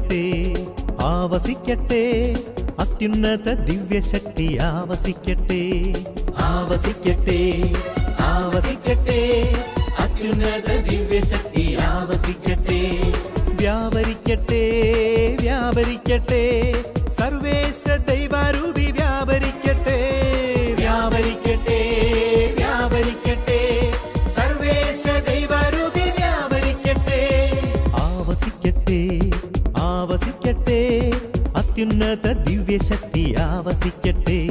ആവസിക്കട്ടെ ആവസിക്കട്ടെ അത്യുന്നത ദിവ്യശക്തി ആവസിക്കട്ടെ ആവസിക്കട്ടെ ആവസിക്കട്ടെ അത്യുന്നത ദിവ്യശക്തി ആവസിക്കട്ടെ വ്യാപരിക്കട്ടെ വ്യാപരിക്കട്ടെ സർവേശ ദൈവാരൂപി വ്യാപരിക്കട്ടെ വ്യാപരിക്കട്ടെ വ്യാപരിക്കട്ടെ സർവേശ ദൈവാരൂപി വ്യാപരിക്കട്ടെ ആവസിക്കട്ടെ ആവസിക്കട്ടെ അത്യുന്നത ദിവ്യശക്തി ആവസിക്കട്ടെ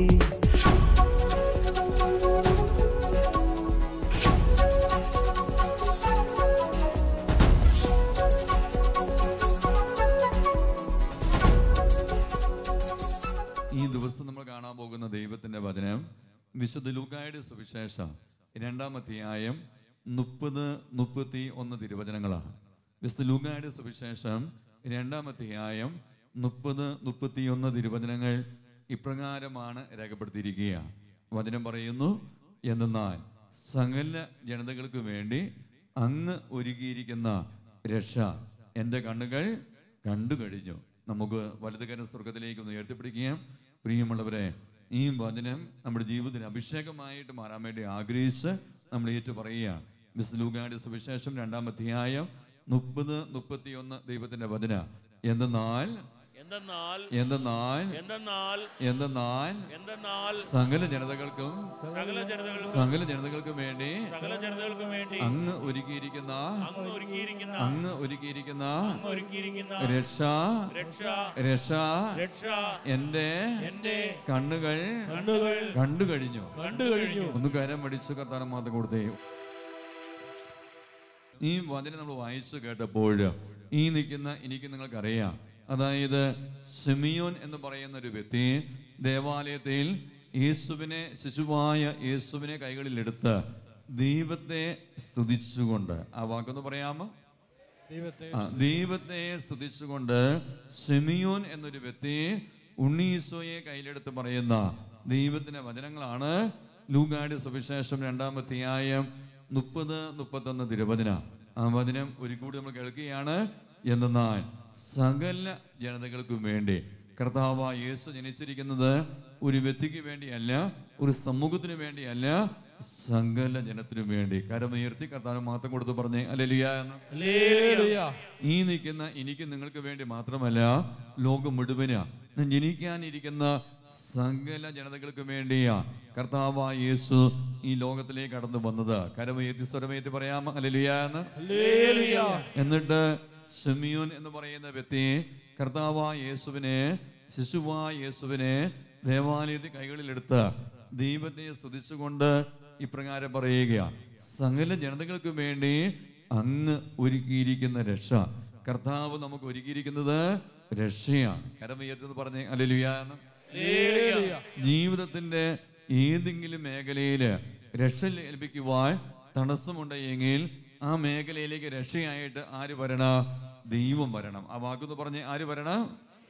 ഈ ദിവസം നമ്മൾ കാണാൻ പോകുന്ന ദൈവത്തിന്റെ വചനം വിശുദ്ധ ലൂക്കായുടെ സുവിശേഷം രണ്ടാം അധ്യായം മുപ്പത് മുപ്പത്തി ഒന്ന് തിരുവചനങ്ങളാണ് വിശുദ്ധ ലൂക്കായുടെ സുവിശേഷം രണ്ടാം അധ്യായം മുപ്പത് മുപ്പത്തി ഒന്ന് തിരുവചനങ്ങൾ ഇപ്രകാരമാണ് രേഖപ്പെടുത്തിയിരിക്കുക വചനം പറയുന്നു എന്നാൽ സകല ജനതകൾക്ക് വേണ്ടി അങ്ങ് ഒരുക്കിയിരിക്കുന്ന രക്ഷ എൻ്റെ കണ്ണുകൾ കണ്ടു കഴിഞ്ഞു നമുക്ക് വലതുകരം സ്വർഗത്തിലേക്ക് ഒന്ന് ഉയർത്തിപ്പിടിക്കുകയും പ്രിയമുള്ളവരെ ഈ വചനം നമ്മുടെ ജീവിതത്തിന് അഭിഷേകമായിട്ട് മാറാൻ വേണ്ടി ആഗ്രഹിച്ച് നമ്മൾ ഏറ്റു പറയുക മിസ് ലൂഗായുടെ സുവിശേഷം രണ്ടാം അധ്യായം മുപ്പത് മുപ്പത്തിയൊന്ന് ദൈവത്തിന്റെ വചന എന്തെന്നാൽ എന്തെന്നാൽ എന്തെന്നാൽ എന്തെന്നാൽ എന്തെന്നാൽ എന്തെന്നാൽ സകല ജനതകൾക്കും സകല ജനതകൾക്കും സകല ജനതകൾക്കും വേണ്ടി സകല ജനതകൾക്കും വേണ്ടി അങ്ങ് ഒരുക്കിയിരിക്കുന്ന അങ്ങ് ഒരുക്കിയിരിക്കുന്ന അങ്ങ് ഒരുക്കിയിരിക്കുന്ന അങ്ങ് ഒരുക്കിയിരിക്കുന്ന രക്ഷ രക്ഷ രക്ഷ രക്ഷ എന്റെ എന്റെ കണ്ണുകൾ കണ്ണുകൾ കണ്ടു കഴിഞ്ഞു കണ്ടു കഴിഞ്ഞു ഒന്ന് കരം അടിച്ച് കർത്താനം മാത്രം കൊടുത്തേ ഈ വചനം നമ്മൾ വായിച്ചു കേട്ടപ്പോൾ ഈ നിൽക്കുന്ന എനിക്ക് നിങ്ങൾക്കറിയാം അതായത് സെമിയോൻ എന്ന് പറയുന്ന ഒരു വ്യക്തി ദേവാലയത്തിൽ യേശുവിനെ ശിശുവായ യേശുവിനെ കൈകളിലെടുത്ത് ദൈവത്തെ സ്തുതിച്ചുകൊണ്ട് ആ വാക്കൊന്ന് പറയാമോ ആ, ദൈവത്തെ സ്തുതിച്ചുകൊണ്ട് സെമിയോൻ എന്നൊരു വ്യക്തി ഉണ്ണീസോയെ കയ്യിലെടുത്ത് പറയുന്ന ദൈവത്തിന്റെ വചനങ്ങളാണ് ലൂഗാടി സുവിശേഷം രണ്ടാമത്തെയായം മുപ്പത് മുപ്പത്തൊന്ന് തിരുവചന ആ വചനം ഒരു കൂടി നമ്മൾ കേൾക്കുകയാണ് എന്നാൽ സകല ജനതകൾക്കും വേണ്ടി കർത്താവ് യേശു ജനിച്ചിരിക്കുന്നത് ഒരു വ്യക്തിക്ക് വേണ്ടിയല്ല ഒരു സമൂഹത്തിന് വേണ്ടിയല്ല സകല ജനത്തിനു വേണ്ടി കരമുയർത്തി കർത്താവ് മാത്രം കൊടുത്ത് പറഞ്ഞേ അല്ലെലിയ എന്ന് ഹല്ലേലൂയ. ഈ നിൽക്കുന്ന എനിക്ക് നിങ്ങൾക്ക് വേണ്ടി മാത്രമല്ല ലോകം മുഴുവന് ഞാൻ ജനിക്കാനിരിക്കുന്ന സകല ജനതകൾക്ക് വേണ്ടിയാ കർത്താവായ യേശു ഈ ലോകത്തിലേക്ക് കടന്നു വന്നത് കരമയത്തി സ്വരമയത്തി പറയാമോ അല്ലേലുയ എന്ന് ഹല്ലേലൂയ. എന്നിട്ട് ഷെമിയോൻ എന്ന് പറയുന്ന വ്യക്തി കർത്താവായ യേശുവിനെ ശിശുവായ യേശുവിനെ ദേവാലയത്തിൽ കൈകളിലെടുത്ത് ദൈവത്തെ സ്തുതിച്ചുകൊണ്ട് ഇപ്രകാരം പറയുക സകല ജനതകൾക്ക് വേണ്ടി അങ്ങ് ഒരുക്കിയിരിക്കുന്ന രക്ഷ കർത്താവ് നമുക്ക് ഒരുക്കിയിരിക്കുന്നത് രക്ഷയാണ് കരമയത്തെന്ന് പറഞ്ഞേ അല്ലേലുയാന്ന് ഹല്ലേലൂയ. ജീവിതത്തിന്റെ ഏതെങ്കിലും മേഖലയിൽ രക്ഷ ലഭിക്കുവാൻ തടസ്സമുണ്ടെങ്കിൽ ആ മേഖലയിലേക്ക് രക്ഷയായിട്ട് ആര് വരണം ദൈവം വരണം ആ വാക്കൊന്ന് പറഞ്ഞ് ആര് വരണം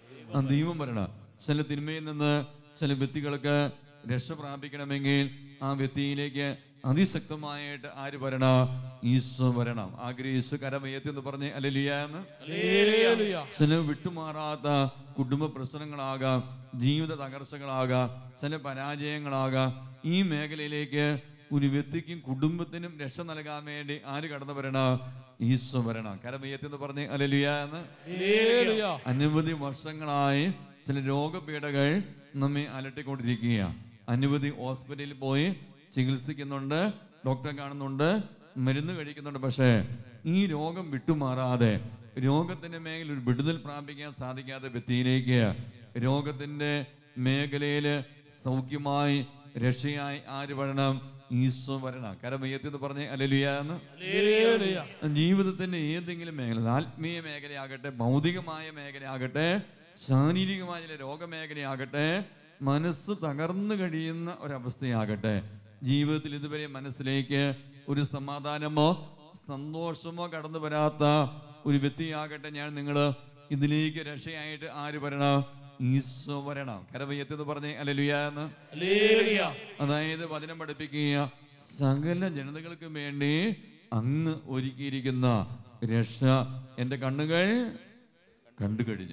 ആ ദൈവം വരണം ചില തിന്മയിൽ നിന്ന് ചില വ്യക്തികൾക്ക് രക്ഷ പ്രാപിക്കണമെങ്കിൽ ആ വ്യക്തിയിലേക്ക് അതിശക്തമായിട്ട് ആര് വരണം ഈശോ വരണം ആഗ്രഹിച്ചു കരമയത്തി എന്ന് പറഞ്ഞ് അല്ലെലിയാന്ന് ഹല്ലേലൂയ. ചില വിട്ടുമാറാത്ത കുടുംബ പ്രശ്നങ്ങളാകാം ജീവിത തകർച്ചകളാകാം ചില പരാജയങ്ങളാകാം ഈ മേഖലയിലേക്ക് ഒരു വ്യക്തിക്കും കുടുംബത്തിനും രക്ഷ നൽകാൻ വേണ്ടി ആര് കടന്നു വരണം ഈശോ വരണം കരമയത്തി എന്ന് പറഞ്ഞ് അലലിയ എന്ന് ഹല്ലേലൂയ. അനവധി വർഷങ്ങളായി ചില രോഗപീഠകൾ നമ്മെ അലട്ടിക്കൊണ്ടിരിക്കുക അനവധി ഹോസ്പിറ്റലിൽ പോയി ചികിത്സിക്കുന്നുണ്ട് ഡോക്ടറെ കാണുന്നുണ്ട് മരുന്ന് കഴിക്കുന്നുണ്ട് പക്ഷേ ഈ രോഗം വിട്ടുമാറാതെ രോഗത്തിന്റെ മേഖല ഒരു വിടുതൽ പ്രാപിക്കാൻ സാധിക്കാത്ത വ്യക്തിയിലേക്ക് രോഗത്തിന്റെ മേഖലയില് സൗഖ്യമായി രക്ഷയായി ആര് വരണം ഈശോ വരണം കരമയത്തി എന്ന് പറഞ്ഞ് അലലിയാന്ന് ഹല്ലേലൂയ. ജീവിതത്തിന്റെ ഏതെങ്കിലും മേഖല ആത്മീയ മേഖലയാകട്ടെ ഭൗതികമായ മേഖലയാകട്ടെ ശാരീരികമായ ചില രോഗമേഖലയാകട്ടെ മനസ്സ് തകർന്നു കഴിയുന്ന ഒരവസ്ഥയാകട്ടെ ജീവിതത്തിൽ ഇതുവരെ മനസ്സിലേക്ക് ഒരു സമാധാനമോ സന്തോഷമോ കടന്നു വരാത്ത ഒരു വ്യക്തിയാകട്ടെ ഞാൻ നിങ്ങൾ ഇതിലേക്ക് രക്ഷയായിട്ട് ആര് വരണം ഈശോ വരണം കരവയ്യത്തെന്ന് പറഞ്ഞേ അല്ലലുയാന്ന് ഹല്ലേലൂയ. അതായത് വചനം പഠിപ്പിക്കുക സകല ജനതകൾക്ക് വേണ്ടി അങ്ങ് ഒരുക്കിയിരിക്കുന്ന രക്ഷ എൻ്റെ കണ്ണുകൾ കണ്ടു കഴിഞ്ഞു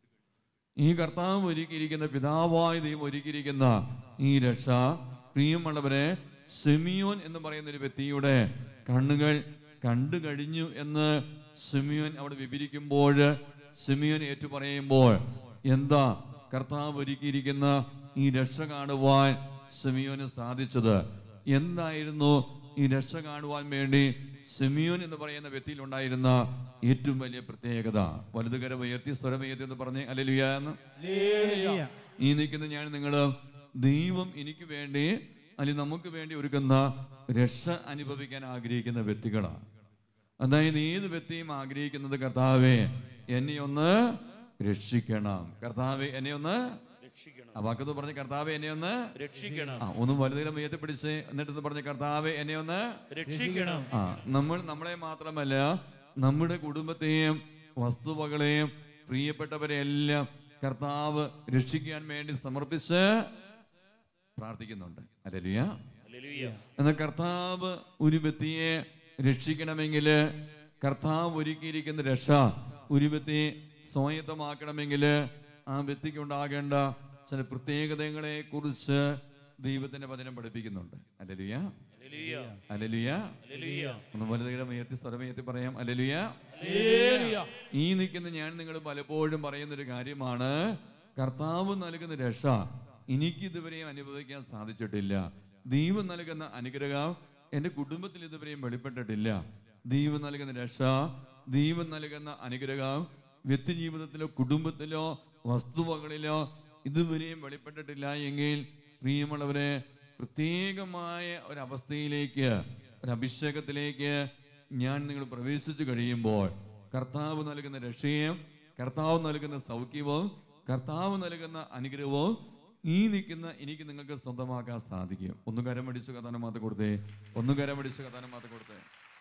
ഈ കർത്താവ് ഒരുക്കിയിരിക്കുന്ന പിതാവായ ദൈവം ഒരുക്കിയിരിക്കുന്ന ഈ രക്ഷ പ്രിയമുള്ളവരെ സെമിയോൻ എന്ന് പറയുന്ന ഒരു വ്യക്തിയുടെ കണ്ണുകൾ കണ്ടു കഴിഞ്ഞു എന്ന് സെമിയോൻ അവിടെ വിവരിക്കുമ്പോൾ സെമിയോൻ ഏറ്റു പറയുമ്പോൾ എന്താ കർത്താവ് ഒരുക്കിയിരിക്കുന്ന ഈ രക്ഷ കാണുവാൻ സെമിയോന് സാധിച്ചത് എന്തായിരുന്നു ഈ രക്ഷ കാണുവാൻ വേണ്ടി സെമിയോൻ എന്ന് പറയുന്ന വ്യക്തിയിൽ ഉണ്ടായിരുന്ന ഏറ്റവും വലിയ പ്രത്യേകത വലതുകര ഉയർത്തി സ്വരമുയർത്തി എന്ന് പറഞ്ഞ് അലലുയ എന്ന് ഹല്ലേലൂയ. ഈ നിൽക്കുന്ന ഞാൻ നിങ്ങൾ ദൈവം എനിക്ക് വേണ്ടി അല്ലെങ്കിൽ നമുക്ക് വേണ്ടി ഒരുക്കുന്ന രക്ഷ അനുഭവിക്കാൻ ആഗ്രഹിക്കുന്ന വ്യക്തികളാണ് അതായത് ഏത് വ്യക്തിയും ആഗ്രഹിക്കുന്നത് കർത്താവെ എന്നെ ഒന്ന് രക്ഷിക്കണം കർത്താവെ എന്നെ ഒന്ന് രക്ഷിക്കണം ആ വാക്കത്ത് പറഞ്ഞ കർത്താവെ എന്നെ ഒന്ന് രക്ഷിക്കണം ആ ഒന്ന് വലുതിലും ഉയർത്തി പിടിച്ച് എന്നിട്ട് പറഞ്ഞ കർത്താവെ എന്നെ ഒന്ന് രക്ഷിക്കണം ആ നമ്മൾ നമ്മളെ മാത്രമല്ല നമ്മുടെ കുടുംബത്തെയും വസ്തുവകളെയും പ്രിയപ്പെട്ടവരെ എല്ലാം കർത്താവ് രക്ഷിക്കാൻ വേണ്ടി സമർപ്പിച്ച് പ്രാർത്ഥിക്കുന്നുണ്ട് അല്ലല്ലിയ ഹല്ലേലൂയ എന്നാൽ കർത്താവ് ഒരു വ്യക്തിയെ രക്ഷിക്കണമെങ്കിൽ കർത്താവ് ഒരുക്കിയിരിക്കുന്ന രക്ഷ ഒരു വ്യക്തിയെ സ്വായത്തമാക്കണമെങ്കിൽ ആ വ്യക്തിക്ക് ഉണ്ടാകേണ്ട ചില പ്രത്യേകതകളെ കുറിച്ച് ദൈവത്തിന്റെ വചനം പഠിപ്പിക്കുന്നുണ്ട് അല്ലലിയ ഹല്ലേലൂയ അല്ലലിയ ഹല്ലേലൂയ ഒന്ന് വലുതുകരം ഉയർത്തി സ്വരമുയർത്തി പറയാം അല്ലലിയ ഹല്ലേലൂയ. ഈ നിൽക്കുന്ന ഞാൻ നിങ്ങൾ പലപ്പോഴും പറയുന്ന ഒരു കാര്യമാണ് കർത്താവ് നൽകുന്ന രക്ഷ എനിക്ക് ഇതുവരെയും അനുഭവിക്കാൻ സാധിച്ചിട്ടില്ല ദൈവം നൽകുന്ന അനുഗ്രഹം എൻ്റെ കുടുംബത്തിൽ ഇതുവരെയും വെളിപ്പെട്ടിട്ടില്ല ദൈവം നൽകുന്ന രക്ഷ ദൈവം നൽകുന്ന അനുഗ്രഹം വ്യക്തി ജീവിതത്തിലോ കുടുംബത്തിലോ വസ്തുവകളിലോ ഇതുവരെയും വെളിപ്പെട്ടിട്ടില്ല എങ്കിൽ പ്രിയമുള്ളവരെ പ്രത്യേകമായ ഒരവസ്ഥയിലേക്ക് ഒരു അഭിഷേകത്തിലേക്ക് ഞാൻ നിങ്ങൾ പ്രവേശിച്ചു കഴിയുമ്പോൾ കർത്താവ് നൽകുന്ന രക്ഷയും കർത്താവ് നൽകുന്ന സൗഖ്യവും കർത്താവ് നൽകുന്ന അനുഗ്രഹവും ഈ നിൽക്കുന്ന എനിക്ക് നിങ്ങൾക്ക് സ്വന്തമാക്കാൻ സാധിക്കും ഒന്ന് കരമടിച്ച് കഥാനം മാത്രം കൊടുത്തേ ഒന്ന് കരമടിച്ച് കഥാനം മാത്രം കൊടുത്തേ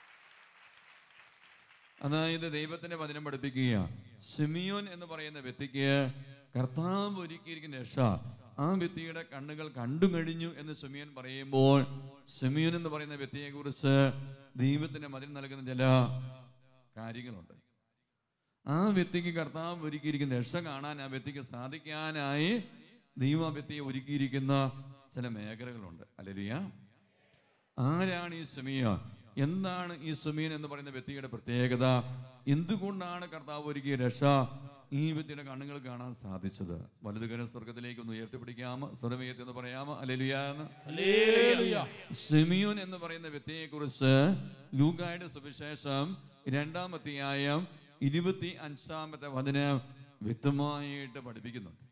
അതായത് ദൈവത്തിന്റെ വചനം പഠിപ്പിക്കുക സിമിയോൻ എന്ന് പറയുന്ന വ്യക്തിക്ക് കർത്താവ് ഒരുക്കിയിരിക്കുന്ന രക്ഷ ആ വ്യക്തിയുടെ കണ്ണുകൾ കണ്ടു കഴിഞ്ഞു എന്ന് സിമിയോൻ പറയുമ്പോൾ സിമിയോൻ എന്ന് പറയുന്ന വ്യക്തിയെ കുറിച്ച് ദൈവത്തിന്റെ മതിൽ നൽകുന്ന ചില കാര്യങ്ങളുണ്ട് ആ വ്യക്തിക്ക് കർത്താവ് ഒരുക്കിയിരിക്കുന്ന രക്ഷ കാണാൻ ആ വ്യക്തിക്ക് സാധിക്കാനായി ദൈവം ആ വ്യക്തിയെ ഒരുക്കിയിരിക്കുന്ന ചില മേഖലകളുണ്ട് അല്ലരിയ ആരാണ് ഈ സമീയ എന്താണ് ഈ സമീൻ എന്ന് പറയുന്ന വ്യക്തിയുടെ പ്രത്യേകത എന്തുകൊണ്ടാണ് കർത്താവ് ഒരുക്കിയ രക്ഷ ഈ വ്യക്തിയുടെ കണ്ണുകൾ കാണാൻ സാധിച്ചത് വലതുകര സ്വർഗത്തിലേക്ക് ഒന്ന് ഉയർത്തിപ്പിടിക്കാമോ സ്വരമയത്ത് എന്ന് പറയാമോ അല്ലെലുയ എന്ന് ഹല്ലേലൂയ. സെമിയോൻ എന്ന് പറയുന്ന വ്യക്തിയെ കുറിച്ച് ലൂക്കായുടെ സുവിശേഷം രണ്ടാം അധ്യായം ഇരുപത്തി അഞ്ചാമത്തെ വചനം വ്യക്തമായിട്ട് പഠിപ്പിക്കുന്നുണ്ട്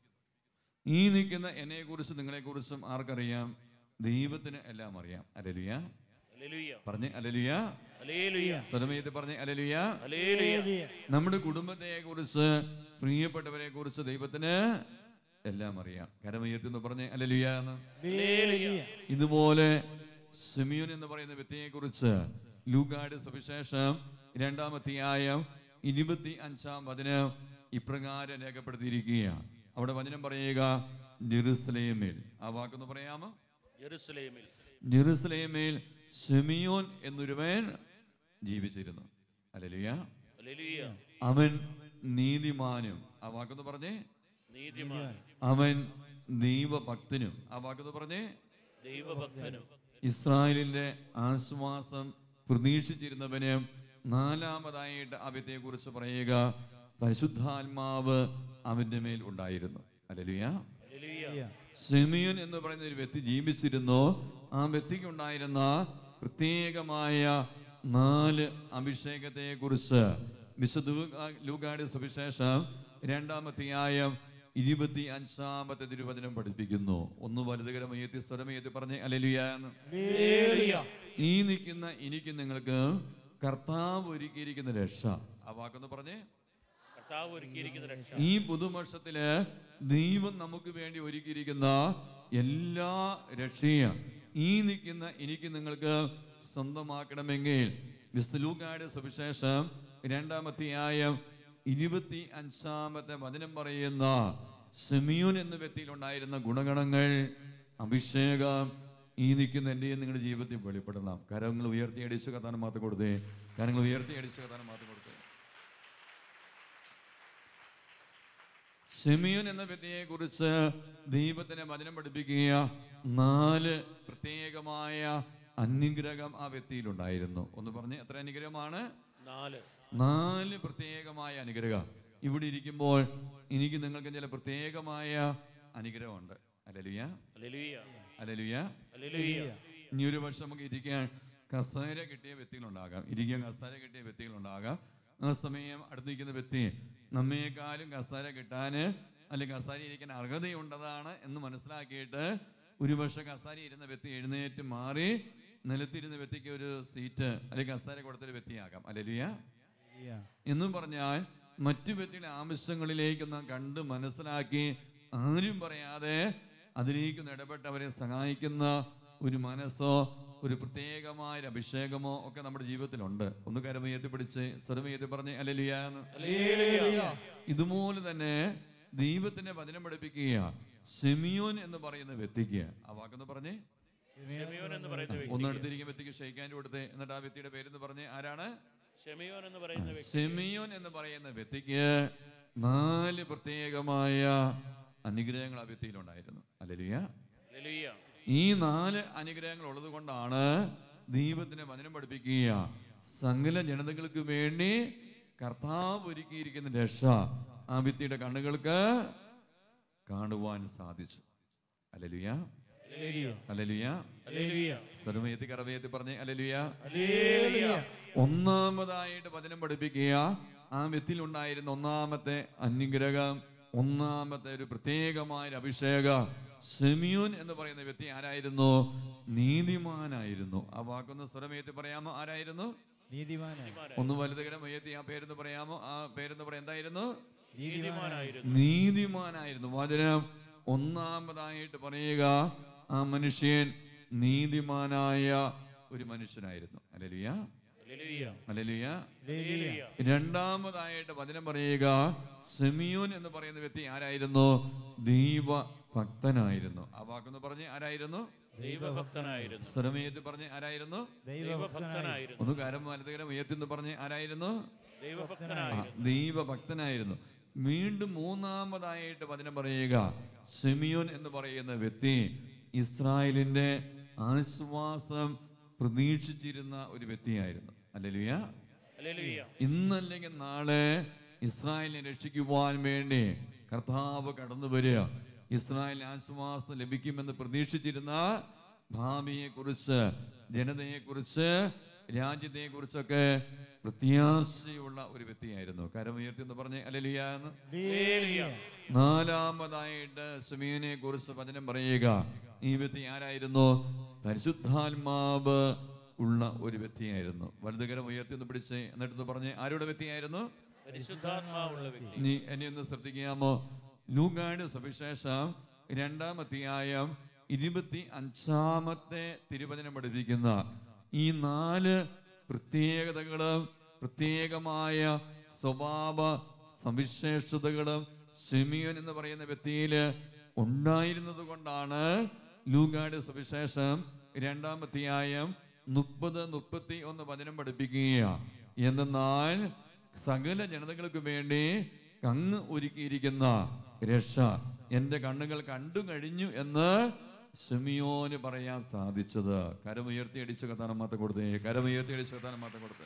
ഈ നിൽക്കുന്ന എന്നെ കുറിച്ച് നിങ്ങളെ കുറിച്ചും ആർക്കറിയാം ദൈവത്തിന് എല്ലാം അറിയാം അലലുയ ഹല്ലേലൂയ പറഞ്ഞ് അലലുയ ഹല്ലേലൂയ സ്വരമയത്ത് പറഞ്ഞ് അലലുയ ഹല്ലേലൂയ നമ്മുടെ കുടുംബത്തെ കുറിച്ച് പ്രിയപ്പെട്ടവരെ കുറിച്ച് ദൈവത്തിന് എല്ലാം അറിയാം കരമയത്ത് എന്ന് പറഞ്ഞ് അലലുയ എന്ന് ഹല്ലേലൂയ. ഇതുപോലെ സിമിയോൻ എന്ന് പറയുന്ന വ്യക്തിയെ കുറിച്ച് ലൂക്കാട് സുവിശേഷം രണ്ടാം അധ്യായം ഇരുപത്തി അഞ്ചാം വചനം ഇപ്രകാരം രേഖപ്പെടുത്തിയിരിക്കുകയാണ് അവിടെ വചനം പറയുക ജെറുസലേമിൽ ആ വാക്കൊന്ന് പറയാമോ യെരൂശലേമിൽ ജെറുസലേമിൽ സിമിയോൻ എന്നൊരുവൻ ജീവിച്ചിരുന്നു അല്ലല്ലിയ ഹല്ലേലൂയ അവൻ നീതിമാനും ആ വാക്കൊന്ന് പറഞ്ഞേ നീതിമാൻ അവൻ ദൈവഭക്തനും ആ വാക്കൊന്ന് പറഞ്ഞേ ദൈവഭക്തനും ഇസ്രായേലിന്റെ ആശ്വാസം പ്രതീക്ഷിച്ചിരുന്നവന് നാലാമതായിട്ട് അവത്തെ കുറിച്ച് പറയുക പരിശുദ്ധാത്മാവ് അവന്റെ മേൽ ഉണ്ടായിരുന്നു അല്ലലുയ ഹല്ലേലൂയ സെമിയൻ എന്ന് പറയുന്ന ഒരു വ്യക്തി ജീവിച്ചിരുന്നു ആ വ്യക്തിക്ക് ഉണ്ടായിരുന്ന പ്രത്യേകമായ നാല് അഭിഷേകത്തെ കുറിച്ച് വിശുദ്ധ ലൂക്കാട് സുവിശേഷം രണ്ടാമത്തെയായം ഇരുപത്തി അഞ്ചാമത്തെ തിരുവചനം പഠിപ്പിക്കുന്നു ഒന്ന് വലുതുകരം ഉയർത്തി സ്വരമയത്തി പറഞ്ഞ് അലലുയ എന്ന് ഹല്ലേലൂയ. ഈ നിൽക്കുന്ന എനിക്ക് നിങ്ങൾക്ക് കർത്താവ് ഒരുക്കിയിരിക്കുന്ന രക്ഷ ആ വാക്കൊന്ന് പറഞ്ഞേ കർത്താവ് ഒരുക്കിയിരിക്കുന്ന രക്ഷ ഈ പുതുവർഷത്തില് ദൈവം നമുക്ക് വേണ്ടി ഒരുക്കിയിരിക്കുന്ന എല്ലാ രക്ഷയും ഈ നിൽക്കുന്ന എനിക്ക് നിങ്ങൾക്ക് സ്വന്തമാക്കണമെങ്കിൽ വിസ്തുലൂക്കാട് സുവിശേഷം രണ്ടാമത്തെയായം ഇരുപത്തി അഞ്ചാമത്തെ വചനം പറയുന്ന സെമിയോൻ എന്ന വ്യക്തിയിൽ ഉണ്ടായിരുന്ന ഗുണഗണങ്ങൾ അഭിഷേകം ഈ നിൽക്കുന്ന എൻ്റെയും നിങ്ങളുടെ ജീവിതത്തിൽ വെളിപ്പെടണം കരങ്ങൾ ഉയർത്തി അടിച്ച് കഥാനം മാത്രം കൊടുത്തേ കരങ്ങൾ ഉയർത്തി അടിച്ച് കഥാനം മാത്രം കൊടുത്തേ ഷെമിയോൻ എന്ന വ്യക്തിയെ കുറിച്ച് ദൈവത്തിന് വചനം പഠിപ്പിക്കുക നാല് പ്രത്യേകമായ അനുഗ്രഹം ആ വ്യക്തിയിലുണ്ടായിരുന്നു ഒന്ന് പറഞ്ഞ് എത്ര അനുഗ്രഹമാണ് നാല് നാല് പ്രത്യേകമായ അനുഗ്രഹം ഇവിടെ ഇരിക്കുമ്പോൾ എനിക്ക് നിങ്ങൾക്ക് ചില പ്രത്യേകമായ അനുഗ്രഹമുണ്ട് അലലുയ ഹല്ലേലൂയ അലലുയ ഹല്ലേലൂയ ഇനി ഒരു വർഷം നമുക്ക് ഇരിക്കാൻ കസേര കിട്ടിയ വ്യക്തികളുണ്ടാകാം ഇരിക്കാൻ കസേര കിട്ടിയ വ്യക്തികളുണ്ടാകാം ആ സമയം അടുത്ത് നിൽക്കുന്ന വ്യക്തി നമ്മേക്കാളും കസേര കിട്ടാന് അല്ലെങ്കിൽ കസേര ഇരിക്കാൻ അർഹതയുണ്ടതാണ് എന്ന് മനസ്സിലാക്കിയിട്ട് ഒരു വർഷം കസേര ഇരുന്ന വ്യക്തി എഴുന്നേറ്റ് മാറി നിലത്തിരുന്ന വ്യക്തിക്ക് ഒരു സീറ്റ് അല്ലെങ്കിൽ കസേര കൊടുത്തൊരു വ്യക്തിയാകാം അല്ലെലിയ എന്നും പറഞ്ഞാൽ മറ്റു വ്യക്തിയുടെ ആവശ്യങ്ങളിലേക്കൊന്ന് കണ്ട് മനസ്സിലാക്കി ആരും പറയാതെ അതിലേക്ക് ഇടപെട്ട് അവരെ സഹായിക്കുന്ന ഒരു മനസ്സോ ഒരു പ്രത്യേകമായ ഒരു അഭിഷേകമോ ഒക്കെ നമ്മുടെ ജീവിതത്തിലുണ്ട് ഒന്ന് കരമയത്തി പിടിച്ച് സ്വരമയത്തി പറഞ്ഞ് അല്ലലിയാന്ന് ഹല്ലേലൂയ ഇതുപോലെ തന്നെ ദൈവത്തിന്റെ വചനം പഠിപ്പിക്കുക സെമിയോൻ എന്ന് പറയുന്ന വ്യക്തിക്ക് ആ വാക്കൊന്ന് പറഞ്ഞേ ഷെമിയോൻ എന്ന് പറയുന്ന വ്യക്തി ഒന്നെടുത്തിരിക്കുന്ന വ്യക്തിക്ക് ഷെയ്ക്കാൻ കൊടുത്ത് എന്നിട്ട് ആ വ്യക്തിയുടെ പേരെന്ന് പറഞ്ഞ് ആരാണ് ഷെമിയോൻ എന്ന് പറയുന്ന വ്യക്തി സെമിയോൻ എന്ന് പറയുന്ന വ്യക്തിക്ക് നാല് പ്രത്യേകമായ അനുഗ്രഹങ്ങൾ ആ വ്യക്തിയിലുണ്ടായിരുന്നു അല്ലലിയ ഹല്ലേലൂയ ഈ നാല് അനുഗ്രഹങ്ങൾ ഉള്ളത് കൊണ്ടാണ് ദൈവത്തിന് വചനം പഠിപ്പിക്കുക സകല ജനതകൾക്ക് വേണ്ടി കർത്താവ് ഒരുക്കിയിരിക്കുന്ന രക്ഷ ആ വ്യക്തിയുടെ കണ്ണുകൾക്ക് കാണുവാൻ സാധിച്ചു അല്ലലിയ ഹല്ലേലൂയ അല്ലലിയ ഹല്ലേലൂയ സർവയത്തി കറവയത്തി പറഞ്ഞേ അല്ലലിയ ഹല്ലേലൂയ ഒന്നാമതായിട്ട് വചനം പഠിപ്പിക്കുക ആ വ്യക്തിയിൽ ഉണ്ടായിരുന്ന ഒന്നാമത്തെ അനുഗ്രഹം ഒന്നാമത്തെ ഒരു പ്രത്യേകമായ ഒരു അഭിഷേകം സെമിയോൻ എന്ന് പറയുന്ന വ്യക്തി ആരായിരുന്നു നീതിമാനായിരുന്നു ആ വാക്കൊന്ന് സ്വരമേറ്റി പറയാമോ ആരായിരുന്നു നീതിമാനായി ഒന്ന് വലുതുകരം ഉയർത്തി ആ പേരെന്ന് പറയാമോ ആ പേരെന്ന് പറയാം എന്തായിരുന്നു നീതിമാനായിരുന്നു നീതിമാനായിരുന്നു വചനം ഒന്നാമതായിട്ട് പറയുക ആ മനുഷ്യൻ നീതിമാനായ ഒരു മനുഷ്യനായിരുന്നു അല്ലലിയ ഹല്ലേലൂയ അല്ലലിയ ഹല്ലേലൂയ രണ്ടാമതായിട്ട് വചനം പറയുക സെമിയോൻ എന്ന് പറയുന്ന വ്യക്തി ആരായിരുന്നു ദൈവ ഭക്തനായിരുന്നു ആ വാക്കൊന്ന് പറഞ്ഞ് ആരായിരുന്നു ദൈവഭക്തനായിരുന്നു സ്വരമേത്ത് പറഞ്ഞ് ആരായിരുന്നു ദൈവഭക്തനായിരുന്നു ഒന്ന് കാരം വലതുകരം ഉയർത്തിന്ന് പറഞ്ഞ് ആരായിരുന്നു ആ, ദൈവഭക്തനായിരുന്നു ദൈവഭക്തനായിരുന്നു വീണ്ടും മൂന്നാമതായിട്ട് വചനം പറയുക സെമിയോൻ എന്ന് പറയുന്ന വ്യക്തി ഇസ്രായേലിന്റെ ആശ്വാസം പ്രതീക്ഷിച്ചിരുന്ന ഒരു വ്യക്തിയായിരുന്നു അല്ലെലുയ ഹല്ലേലൂയ ഇന്നല്ലെങ്കിൽ നാളെ ഇസ്രായേലിനെ രക്ഷിക്കുവാൻ വേണ്ടി കർത്താവ് കടന്നു വരിക ഇസ്രായേലിന് ആശ്വാസം ലഭിക്കുമെന്ന് പ്രതീക്ഷിച്ചിരുന്ന ഭാവിയെ കുറിച്ച് ജനതയെ കുറിച്ച് രാജ്യത്തെ കുറിച്ചൊക്കെ പ്രത്യാശയുള്ള ഒരു വ്യക്തിയായിരുന്നു കരമുയർത്തി എന്ന് പറഞ്ഞ് അലലിയ എന്ന് ഹല്ലേലൂയ നാലാമതായിട്ട് സുമീനെ കുറിച്ച് വചനം പറയുക ഈ വ്യക്തി ആരായിരുന്നു പരിശുദ്ധാത്മാവ് ഉള്ള ഒരു വ്യക്തിയായിരുന്നു വലതുകരം ഉയർത്തി ഒന്ന് പിടിച്ച് എന്നിട്ട് പറഞ്ഞ് ആരുടെ വ്യക്തിയായിരുന്നു പരിശുദ്ധാത്മാവുള്ള വ്യക്തി നീ എന്നെ ഒന്ന് ശ്രദ്ധിക്കാമോ ലൂക്കാട് സവിശേഷം രണ്ടാം അധ്യായം ഇരുപത്തി അഞ്ചാമത്തെ തിരുവചനം പഠിപ്പിക്കുന്ന ഈ നാല് പ്രത്യേകതകളും പ്രത്യേകമായ സ്വഭാവ സവിശേഷതകളും സെമിയോൻ എന്ന് പറയുന്ന വ്യക്തിയില് ഉണ്ടായിരുന്നത് കൊണ്ടാണ് ലൂക്കാട് സവിശേഷം രണ്ടാം അധ്യായം മുപ്പത് മുപ്പത്തി ഒന്ന് വചനം പഠിപ്പിക്കുക എന്നാൽ സകല ജനതകൾക്ക് വേണ്ടി കങ്ങ് ഒരുക്കിയിരിക്കുന്ന രക്ഷ എന്റെ കണ്ണുകൾ കണ്ടു കഴിഞ്ഞു എന്ന് സെമിയോന് പറയാൻ സാധിച്ചത് കരമുയർത്തി അടിച്ച കഥാനം മാത്രം കൊടുത്തേ കരമുയർത്തി അടിച്ച കഥാനം മാത്രം കൊടുത്തേ